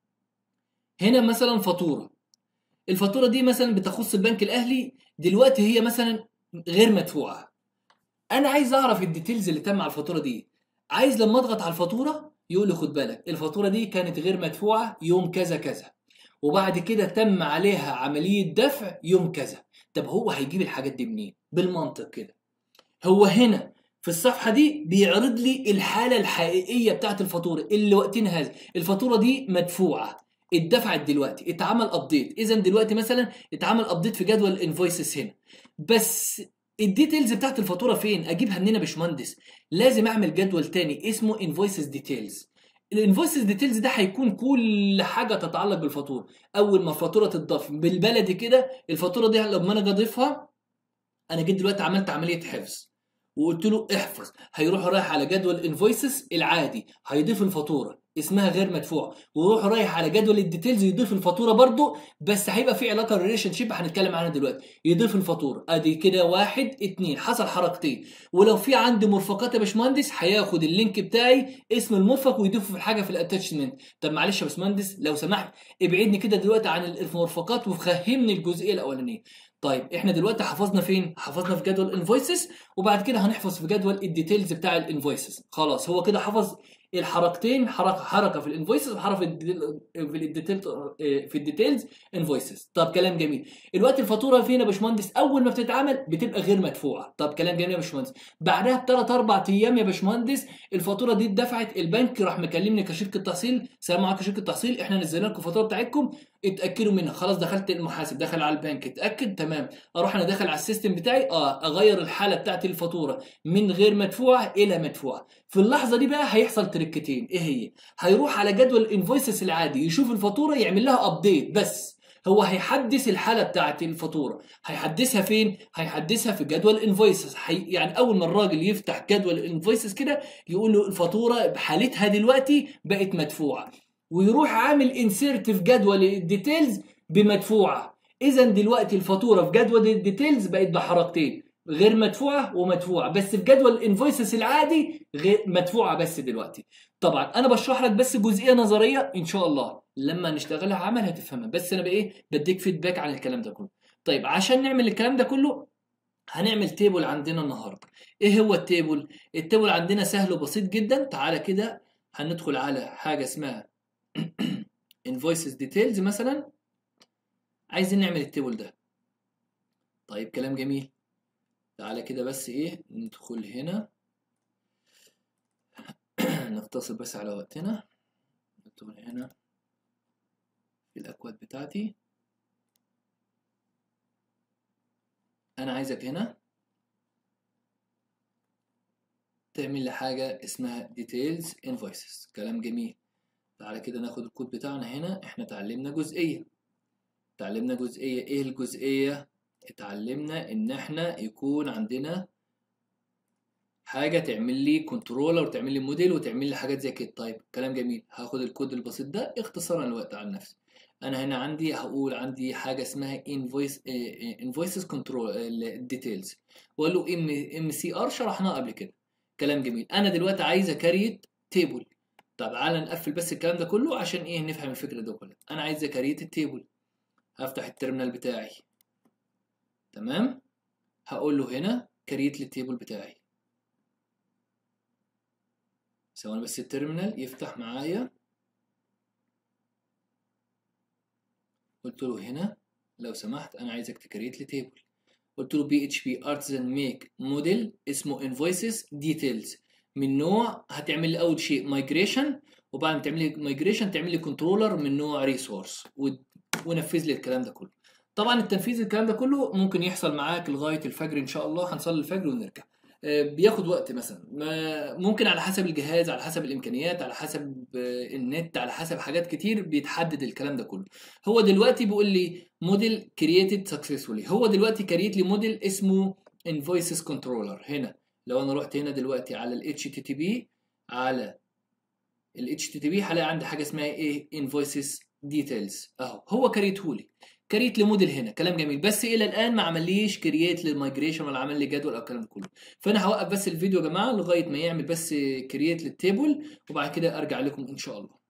هنا مثلا فاتوره الفاتوره دي مثلا بتخص البنك الاهلي دلوقتي هي مثلا غير مدفوعه انا عايز اعرف الديتيلز اللي تم على الفاتوره دي عايز لما اضغط على الفاتوره يقول لي خد بالك الفاتوره دي كانت غير مدفوعه يوم كذا كذا وبعد كده تم عليها عمليه دفع يوم كذا طب هو هيجيب الحاجات دي منين بالمنطق كده هو هنا في الصفحه دي بيعرض لي الحاله الحقيقيه بتاعت الفاتوره اللي وقتنا هذا الفاتوره دي مدفوعه اتدفعت دلوقتي اتعمل ابديت اذا دلوقتي مثلا اتعمل ابديت في جدول انفويسز هنا بس الديتيلز بتاعت الفاتوره فين اجيبها منين يا باشمهندس لازم اعمل جدول تاني اسمه انفويسز ديتيلز الانفويسز ديتيلز ده هيكون كل حاجه تتعلق بالفاتوره اول ما الفاتوره تضاف بالبلدي كده الفاتوره دي لما انا اجي اضيفها انا جيت دلوقتي عملت عمليه حفظ وقلت له احفظ هيروح رايح على جدول انفويسز العادي هيضيف الفاتوره اسمها غير مدفوع ويروح رايح على جدول الديتيلز يضيف الفاتوره برضه بس هيبقى في علاقه ريليشن شيب هنتكلم عنها دلوقتي يضيف الفاتوره ادي كده واحد اتنين حصل حركتين ولو في عندي مرفقات يا باشمهندس هياخد اللينك بتاعي اسم المرفق ويضيفه في الحاجه في الاتاتشمنت طب معلش يا باشمهندس لو سمحت ابعدني كده دلوقتي عن المرفقات وفهمني الجزئيه الاولانيه طيب احنا دلوقتي حفظنا فين؟ حفظنا في جدول انفويسز وبعد كده هنحفظ في جدول الديتيلز بتاع الانفويسز خلاص هو كده حفظ الحركتين حركه حركه في الانفويسز وحركه في الديتيل في الديتيلز انفويسز طب كلام جميل الوقت الفاتوره فين يا باشمهندس اول ما بتتعمل بتبقى غير مدفوعه طب كلام جميل يا باشمهندس بعدها بثلاث اربع ايام يا باشمهندس الفاتوره دي اتدفعت البنك راح مكلمني كشركه تحصيل سلام عليكم شركه تحصيل احنا نزلنا لكم الفاتوره بتاعتكم اتاكدوا منها خلاص دخلت المحاسب دخل على البنك اتاكد تمام اروح انا داخل على السيستم بتاعي اه اغير الحاله بتاعت الفاتوره من غير مدفوعه الى مدفوعه في اللحظه دي بقى هيحصل تركتين ايه هي هيروح على جدول الانفويسز العادي يشوف الفاتوره يعمل لها ابديت بس هو هيحدث الحاله بتاعت الفاتوره هيحدثها فين هيحدثها في جدول انفويسز حي... يعني اول ما الراجل يفتح جدول انفويسز كده يقول له الفاتوره بحالتها دلوقتي بقت مدفوعه ويروح عامل انسيرت في جدول الديتيلز بمدفوعه اذا دلوقتي الفاتوره في جدول الديتيلز بقت بحركتين غير مدفوعه ومدفوعه بس في جدول الانفويسز العادي غير مدفوعه بس دلوقتي طبعا انا بشرح لك بس جزئيه نظريه ان شاء الله لما نشتغلها عمل هتفهمها بس انا بايه بديك فيدباك عن الكلام ده كله طيب عشان نعمل الكلام ده كله هنعمل تيبل عندنا النهارده ايه هو التيبل التيبل عندنا سهل وبسيط جدا تعالى كده هندخل على حاجه اسمها invoices details مثلا عايزين نعمل التيبل ده طيب كلام جميل تعالى كده بس ايه ندخل هنا نقتصر بس على وقتنا ندخل هنا في الاكواد بتاعتي انا عايزك هنا تعمل لي حاجة اسمها details invoices كلام جميل تعالى كده ناخد الكود بتاعنا هنا احنا اتعلمنا جزئية اتعلمنا جزئية ايه الجزئية اتعلمنا ان احنا يكون عندنا حاجة تعمل لي كنترولر وتعمل لي موديل وتعمل لي حاجات زي كده طيب كلام جميل هاخد الكود البسيط ده اختصارا للوقت عن نفسي انا هنا عندي هقول عندي حاجه اسمها انفويس انفويسز كنترول ديتيلز واقول له ام ام سي ار شرحناه قبل كده كلام جميل انا دلوقتي عايز اكريت تيبل طب تعالى نقفل بس الكلام ده كله عشان ايه نفهم الفكره ده كلها انا عايز اكريت التيبل هفتح التيرمينال بتاعي تمام هقول له هنا كريت لي التيبل بتاعي ثواني بس التيرمينال يفتح معايا قلت له هنا لو سمحت انا عايزك تكريت لي تيبل قلت له بي اتش بي ارتزان ميك موديل اسمه انفويسز ديتيلز من نوع هتعمل لي اول شيء مايجريشن وبعد ما تعمل لي مايجريشن تعمل لي كنترولر من نوع ريسورس ونفذ لي الكلام ده كله طبعا التنفيذ الكلام ده كله ممكن يحصل معاك لغايه الفجر ان شاء الله هنصلي الفجر ونرجع آه، بياخد وقت مثلا ما- ممكن على حسب الجهاز على حسب الامكانيات على حسب آه، النت على حسب حاجات كتير بيتحدد الكلام ده كله هو دلوقتي بيقول لي موديل كرييتد سكسسفولي هو دلوقتي كريت لي موديل اسمه انفويسز كنترولر هنا لو انا رحت هنا دلوقتي على ال HTTP على ال HTTP هلاقي عندي حاجه اسمها ايه انفويسز ديتيلز اهو هو كريتهولي كريت لموديل هنا كلام جميل بس الى الان ما عمليش كرييت للمايجريشن ولا عمل لي جدول او الكلام ده كله فانا هوقف بس الفيديو يا جماعه لغايه ما يعمل بس كرييت للتيبل وبعد كده ارجع لكم ان شاء الله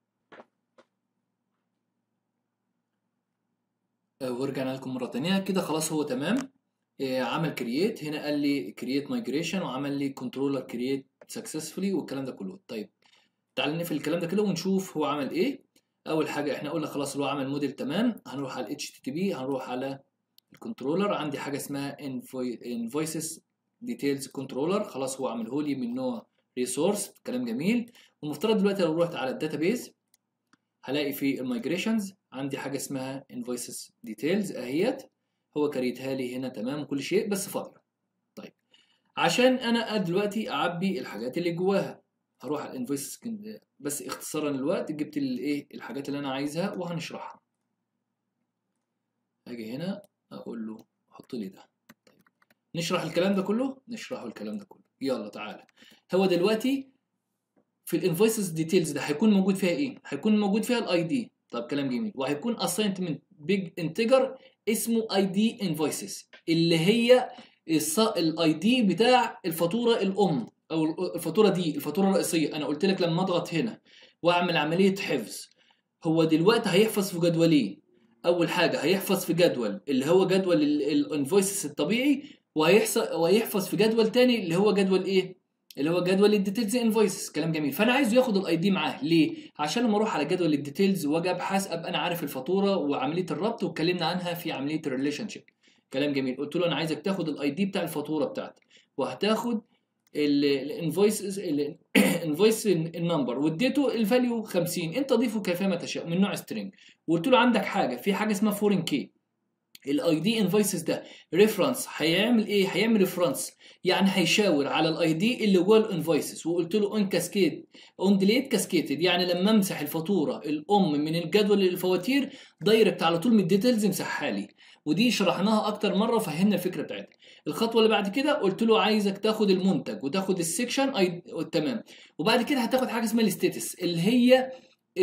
آه، ورجعنا لكم مره تانية كده خلاص هو تمام آه، عمل كرييت هنا قال لي كرييت مايجريشن وعمل لي كنترولر كرييت سكسسفولي والكلام ده كله طيب تعال نقفل الكلام ده كده ونشوف هو عمل ايه اول حاجه احنا قلنا خلاص اللي هو عمل موديل تمام هنروح على ال HTTP هنروح على الكنترولر عندي حاجه اسمها invoices details controller خلاص هو عمله لي من نوع ريسورس كلام جميل ومفترض دلوقتي لو رحت على الداتابيز هلاقي في المايجريشنز عندي حاجه اسمها invoices details اهيت هو كريتها لي هنا تمام وكل شيء بس فاضيه طيب عشان انا دلوقتي اعبي الحاجات اللي جواها هروح على الانفويس بس اختصارا للوقت جبت الايه الحاجات اللي انا عايزها وهنشرحها هاجي هنا اقول له حط لي ده طيب. نشرح الكلام ده كله نشرحه الكلام ده كله يلا تعالى هو دلوقتي في الانفويسز ديتيلز ده هيكون موجود فيها ايه هيكون موجود فيها الاي دي طب كلام جميل وهيكون اساينمنت بيج انتجر اسمه اي دي انفويسز اللي هي الاي دي بتاع الفاتوره الام او الفاتوره دي الفاتوره الرئيسيه انا قلت لك لما اضغط هنا واعمل عمليه حفظ هو دلوقتي هيحفظ في جدولين اول حاجه هيحفظ في جدول اللي هو جدول الانفويسز الطبيعي وهيحصل وهيحفظ في جدول تاني اللي هو جدول ايه اللي هو جدول الديتيلز انفويسز كلام جميل فانا عايزه ياخد الاي دي معاه ليه عشان لما اروح على جدول الديتيلز واجي ابحث ابقى انا عارف الفاتوره وعمليه الربط واتكلمنا عنها في عمليه الريليشن شيب كلام جميل قلت له انا عايزك تاخد الاي دي بتاع الفاتوره بتاعتي وهتاخد الانفويس الانفويس النمبر واديته الفاليو 50 انت ضيفه كيفما تشاء من نوع سترينج وقلت له عندك حاجه في حاجه اسمها فورين كي الاي دي انفويسز ده ريفرنس هيعمل ايه هيعمل ريفرنس يعني هيشاور على الاي دي اللي جوه الانفويسز وقلت له اون كاسكيد اون ديليت كاسكيتد يعني لما امسح الفاتوره الام من الجدول الفواتير دايركت على طول من الديتيلز امسحها لي ودي شرحناها اكتر مره وفهمنا الفكره بتاعتها الخطوه اللي بعد كده قلت له عايزك تاخد المنتج وتاخد السكشن اي تمام وبعد كده هتاخد حاجه اسمها الستاتس اللي هي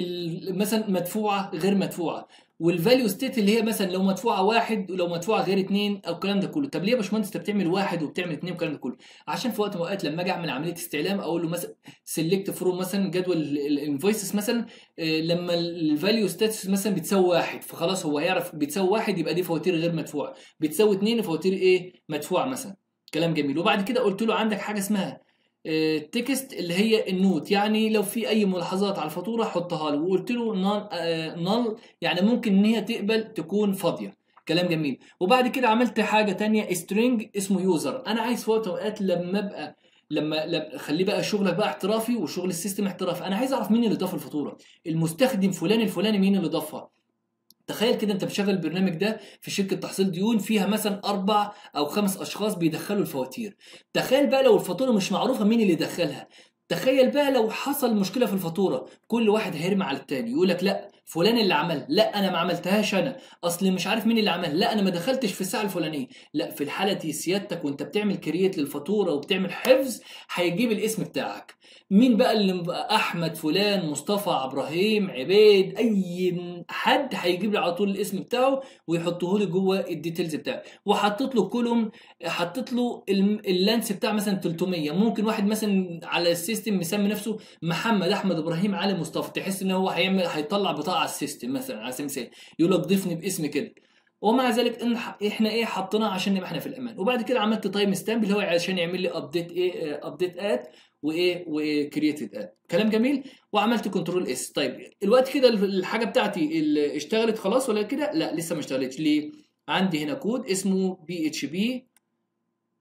مثلا مدفوعه غير مدفوعه والفاليو ستيت اللي هي مثلا لو مدفوعه واحد ولو مدفوعه غير اثنين او الكلام ده كله طب ليه يا باشمهندس انت بتعمل واحد وبتعمل اثنين والكلام ده كله عشان في وقت من الاوقات لما اجي اعمل عمليه استعلام اقول له مثلا سيلكت فروم مثلا جدول الانفويسز مثلا لما الفاليو ستاتس مثلا بتساوي واحد فخلاص هو هيعرف بتساوي واحد يبقى دي فواتير غير مدفوعه بتساوي اثنين فواتير ايه مدفوعه مثلا كلام جميل وبعد كده قلت له عندك حاجه اسمها تكست اللي هي النوت يعني لو في اي ملاحظات على الفاتوره حطها له وقلت له نال نال يعني ممكن ان هي تقبل تكون فاضيه كلام جميل وبعد كده عملت حاجه تانية سترينج اسمه يوزر انا عايز في وقت اوقات لما ابقى لما لما خليه بقى شغلك بقى احترافي وشغل السيستم احترافي انا عايز اعرف مين اللي ضاف الفاتوره المستخدم فلان الفلاني مين اللي ضافها تخيل كده انت بتشغل البرنامج ده في شركه تحصيل ديون فيها مثلا اربع او خمس اشخاص بيدخلوا الفواتير تخيل بقى لو الفاتوره مش معروفه مين اللي دخلها تخيل بقى لو حصل مشكله في الفاتوره كل واحد هيرمي على التاني يقول لك لا فلان اللي عمل لا انا ما عملتهاش انا اصل مش عارف مين اللي عمل لا انا ما دخلتش في الساعه الفلانيه لا في الحاله دي سيادتك وانت بتعمل كرييت للفاتوره وبتعمل حفظ هيجيب الاسم بتاعك مين بقى اللي احمد فلان مصطفى ابراهيم عبيد اي حد هيجيب لي على طول الاسم بتاعه ويحطه لي جوه الديتيلز بتاعه وحطيت له كولوم حطيت له اللانس بتاع مثلا 300 ممكن واحد مثلا على السيستم مسمي نفسه محمد احمد ابراهيم علي مصطفى تحس ان هو هيعمل هيطلع بطاقه على السيستم مثلا على سبيل المثال يقول لك ضيفني باسم كده ومع ذلك إن احنا ايه حطيناه عشان نبقى احنا في الامان وبعد كده عملت تايم ستامب اللي هو عشان يعمل لي ابديت ايه ابديت اد وايه وكرييتد اد كلام جميل وعملت كنترول اس طيب الوقت كده الحاجه بتاعتي اللي اشتغلت خلاص ولا كده لا لسه ما اشتغلتش ليه عندي هنا كود اسمه بي اتش بي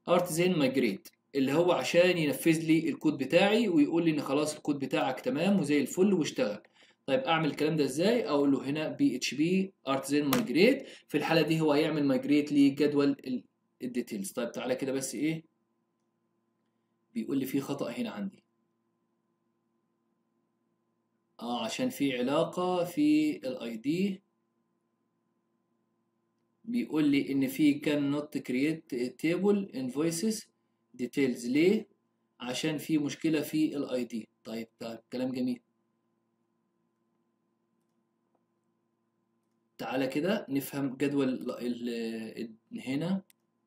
ارتزان مايجريت اللي هو عشان ينفذ لي الكود بتاعي ويقول لي ان خلاص الكود بتاعك تمام وزي الفل واشتغل طيب اعمل الكلام ده ازاي اقول له هنا بي اتش بي ارتزان مايجريت في الحاله دي هو هيعمل مايجريت لجدول الديتيلز طيب تعالى كده بس ايه بيقول لي في خطأ هنا عندي اه عشان في علاقة في الاي دي بيقول لي ان في كان نوت كرييت تيبل انفويسز ديتيلز ليه عشان في مشكلة في الاي دي طيب طيب كلام جميل تعالى كده نفهم جدول ال ال هنا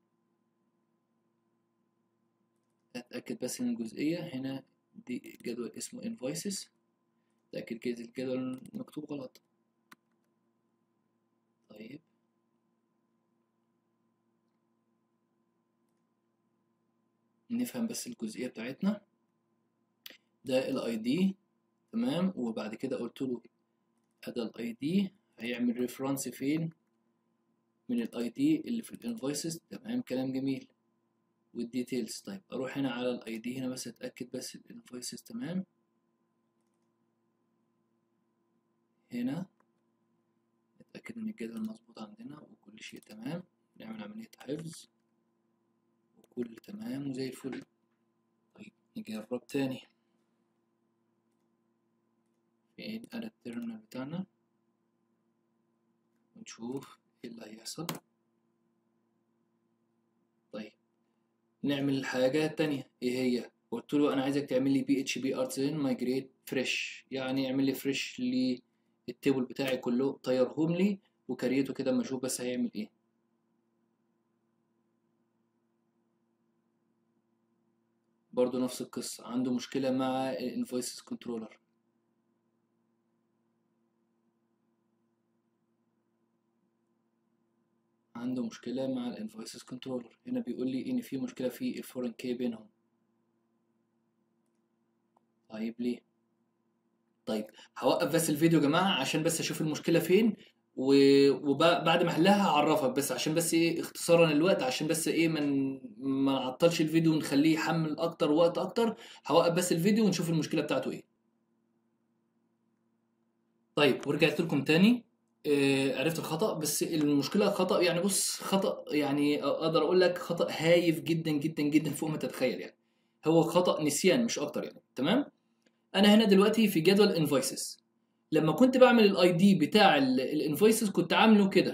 اتاكد بس من الجزئية هنا دي جدول اسمه invoices اتاكد كده الجدول مكتوب غلط طيب نفهم بس الجزئية بتاعتنا ده الاي دي تمام وبعد كده قلت له ادي الاي دي هيعمل ريفرنس فين من الاي دي اللي في الانفويسز تمام كلام جميل والديتيلز طيب اروح هنا على الاي دي هنا بس اتاكد بس الانفويسز تمام هنا اتاكد ان الجدول مظبوط عندنا وكل شيء تمام نعمل عمليه حفظ وكل تمام وزي الفل طيب نجرب تاني فين انا التيرمينال بتاعنا ونشوف ايه اللي هيحصل طيب نعمل الحاجة التانية ايه هي قلت له انا عايزك تعمل لي بي اتش بي ارتزن مايجريت فريش يعني اعمل لي فريش للتيبل بتاعي كله طيرهم لي وكريته كده اما اشوف بس هيعمل ايه برضو نفس القصة عنده مشكلة مع الانفويسز كنترولر عنده مشكلة مع الانفويسز كنترولر هنا بيقول لي ان في مشكلة في الفورن كي بينهم طيب ليه طيب هوقف بس الفيديو يا جماعة عشان بس اشوف المشكلة فين وبعد ما احلها هعرفك بس عشان بس ايه اختصارا الوقت عشان بس ايه من ما نعطلش الفيديو ونخليه يحمل اكتر وقت اكتر هوقف بس الفيديو ونشوف المشكلة بتاعته ايه طيب ورجعت لكم تاني آه، عرفت الخطأ بس المشكلة خطأ يعني بص خطأ يعني اقدر اقول لك خطأ هايف جدا جدا جدا فوق ما تتخيل يعني هو خطأ نسيان مش اكتر يعني تمام انا هنا دلوقتي في جدول انفويسز لما كنت بعمل الاي دي بتاع الانفويسز كنت عامله كده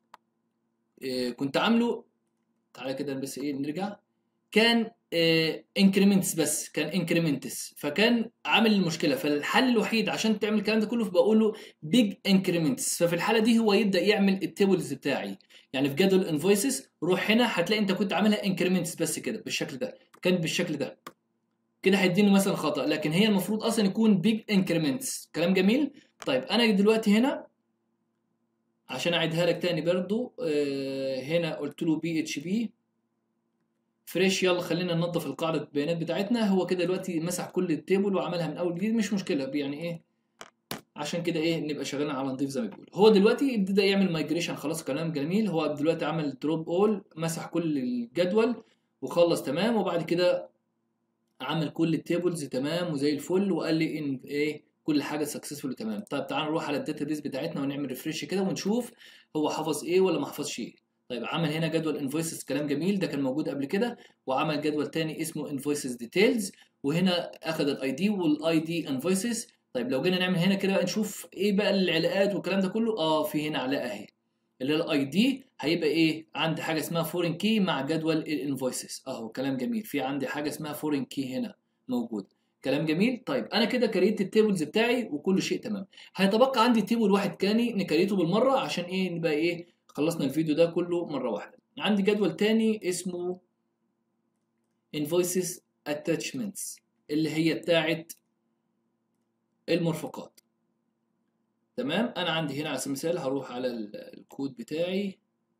آه، كنت عامله تعالى كده بس ايه نرجع كان انكريمنتس بس كان انكريمنتس فكان عامل المشكله فالحل الوحيد عشان تعمل الكلام ده كله فبقول له بيج انكريمنتس ففي الحاله دي هو يبدا يعمل التيبلز بتاعي يعني في جدول انفويسز روح هنا هتلاقي انت كنت عاملها انكريمنتس بس كده بالشكل ده كان بالشكل ده كده هيديني مثلا خطا لكن هي المفروض اصلا يكون بيج انكريمنتس كلام جميل طيب انا دلوقتي هنا عشان اعيدها لك تاني برضو آه هنا قلت له بي اتش بي فريش يلا خلينا ننظف القاعده البيانات بتاعتنا هو كده دلوقتي مسح كل التيبل وعملها من اول جديد مش مشكله يعني ايه عشان كده ايه نبقى شغالين على نضيف زي ما بيقول هو دلوقتي ابتدى يعمل مايجريشن خلاص كلام جميل هو دلوقتي عمل دروب اول مسح كل الجدول وخلص تمام وبعد كده عمل كل التيبلز تمام وزي الفل وقال لي ان ايه كل حاجه سكسسفول تمام طيب تعال نروح على الداتابيس بتاعتنا ونعمل ريفريش كده ونشوف هو حفظ ايه ولا ما حفظش ايه طيب عمل هنا جدول انفويسز كلام جميل ده كان موجود قبل كده وعمل جدول تاني اسمه انفويسز ديتيلز وهنا اخذ الاي دي والاي دي انفويسز طيب لو جينا نعمل هنا كده بقى نشوف ايه بقى العلاقات والكلام ده كله اه في هنا علاقه اهي اللي هي الاي دي هيبقى ايه عندي حاجه اسمها فورين كي مع جدول الانفويسز اهو كلام جميل في عندي حاجه اسمها فورين كي هنا موجود كلام جميل طيب انا كده كريت التيبلز بتاعي وكل شيء تمام هيتبقى عندي تيبل واحد تاني نكريته بالمره عشان ايه نبقى ايه خلصنا الفيديو ده كله مرة واحدة عندي جدول تاني اسمه invoices attachments اللي هي بتاعت المرفقات تمام انا عندي هنا على سبيل المثال هروح على الكود بتاعي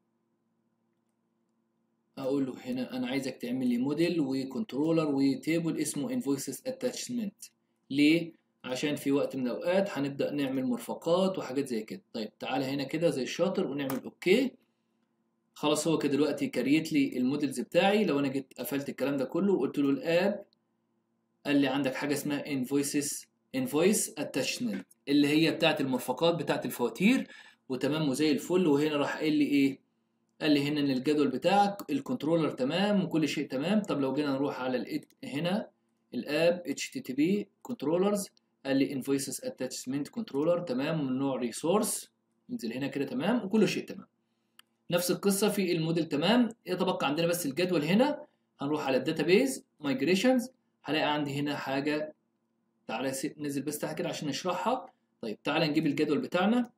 اقول له هنا انا عايزك تعمل لي موديل وكنترولر وتيبل اسمه invoices attachment ليه عشان في وقت من الاوقات هنبدا نعمل مرفقات وحاجات زي كده طيب تعالى هنا كده زي الشاطر ونعمل اوكي خلاص هو كده دلوقتي كريت لي المودلز بتاعي لو انا جيت قفلت الكلام ده كله وقلت له الاب قال لي عندك حاجه اسمها انفويسز انفويس اتاشمنت اللي هي بتاعت المرفقات بتاعت الفواتير وتمام وزي الفل وهنا راح قال لي ايه قال لي هنا ان الجدول بتاعك الكنترولر تمام وكل شيء تمام طب لو جينا نروح على ال هنا الاب اتش تي تي بي كنترولرز قال لي انفويسز اتاشمنت كنترولر تمام من نوع ريسورس ننزل هنا كده تمام وكل شيء تمام نفس القصه في الموديل تمام يتبقى عندنا بس الجدول هنا هنروح على الداتابيز مايجريشنز هلاقي عندي هنا حاجه تعالى ننزل بس تحت كده عشان نشرحها طيب تعالى نجيب الجدول بتاعنا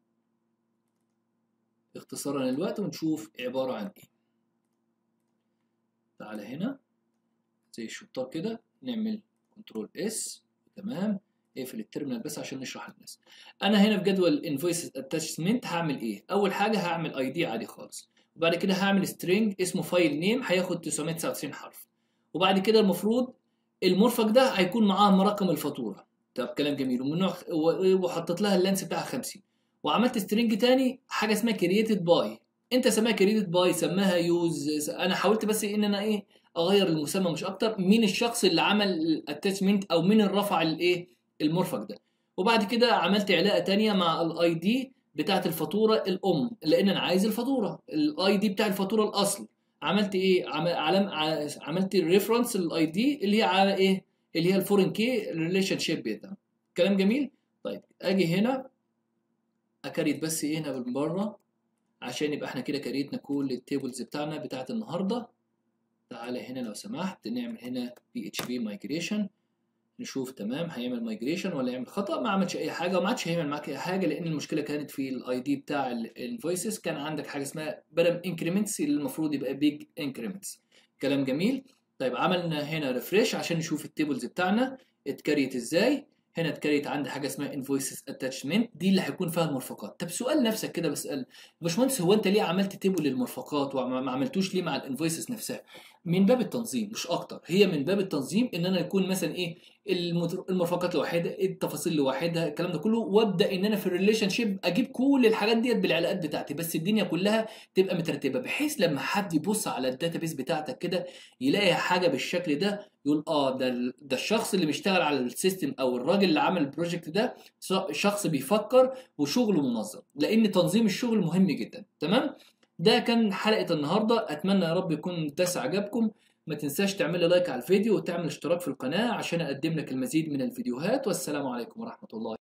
اختصارا للوقت ونشوف عباره عن ايه تعالى هنا زي الشطار كده نعمل كنترول اس تمام اقفل التيرمينال بس عشان نشرح للناس انا هنا في جدول انفويس اتاشمنت هعمل ايه اول حاجه هعمل اي دي عادي خالص وبعد كده هعمل سترينج اسمه فايل نيم هياخد 999 حرف وبعد كده المفروض المرفق ده هيكون معاه رقم الفاتوره طب كلام جميل ومن نوع وحطيت لها اللانس بتاعها 50 وعملت سترينج تاني حاجه اسمها كرييتد باي انت سماها كرييتد باي سماها يوز انا حاولت بس ان انا ايه اغير المسمى مش اكتر مين الشخص اللي عمل الاتاتشمنت او مين اللي رفع الايه المرفق ده وبعد كده عملت علاقه تانية مع الاي دي بتاعت الفاتوره الام لان انا عايز الفاتوره الاي دي بتاع الفاتوره الاصل عملت ايه علم عملت الريفرنس للاي دي اللي هي على ايه اللي هي الفورين كي ريليشن شيب ده كلام جميل طيب اجي هنا اكريت بس ايه هنا من بره عشان يبقى احنا كده كريتنا كل التيبلز بتاعنا بتاعت النهارده تعالى هنا لو سمحت نعمل هنا بي اتش بي مايجريشن نشوف تمام هيعمل مايجريشن ولا يعمل خطا ما عملش اي حاجه وما عادش هيعمل معاك اي حاجه لان المشكله كانت في الاي دي بتاع الانفويسز كان عندك حاجه اسمها بدل انكريمنتس اللي المفروض يبقى بيج انكريمنتس كلام جميل طيب عملنا هنا ريفريش عشان نشوف التيبلز بتاعنا اتكريت ازاي هنا اتكريت عندي حاجه اسمها انفويسز اتاتشمنت دي اللي هيكون فيها المرفقات طب سؤال نفسك كده بسال يا باشمهندس هو انت ليه عملت تيبل للمرفقات وما عملتوش ليه مع الانفويسز نفسها من باب التنظيم مش اكتر هي من باب التنظيم ان انا يكون مثلا ايه المرفقات لوحدها التفاصيل لوحدها الكلام ده كله وابدا ان انا في الريليشن شيب اجيب كل الحاجات ديت بالعلاقات بتاعتي بس الدنيا كلها تبقى مترتبه بحيث لما حد يبص على الداتابيس بتاعتك كده يلاقي حاجه بالشكل ده يقول اه ده ده الشخص اللي بيشتغل على السيستم او الراجل اللي عمل البروجكت ده شخص بيفكر وشغله منظم لان تنظيم الشغل مهم جدا تمام ده كان حلقه النهارده اتمنى يا رب يكون الدرس عجبكم ما تنساش تعمل لي لايك على الفيديو وتعمل اشتراك في القناه عشان اقدم لك المزيد من الفيديوهات والسلام عليكم ورحمه الله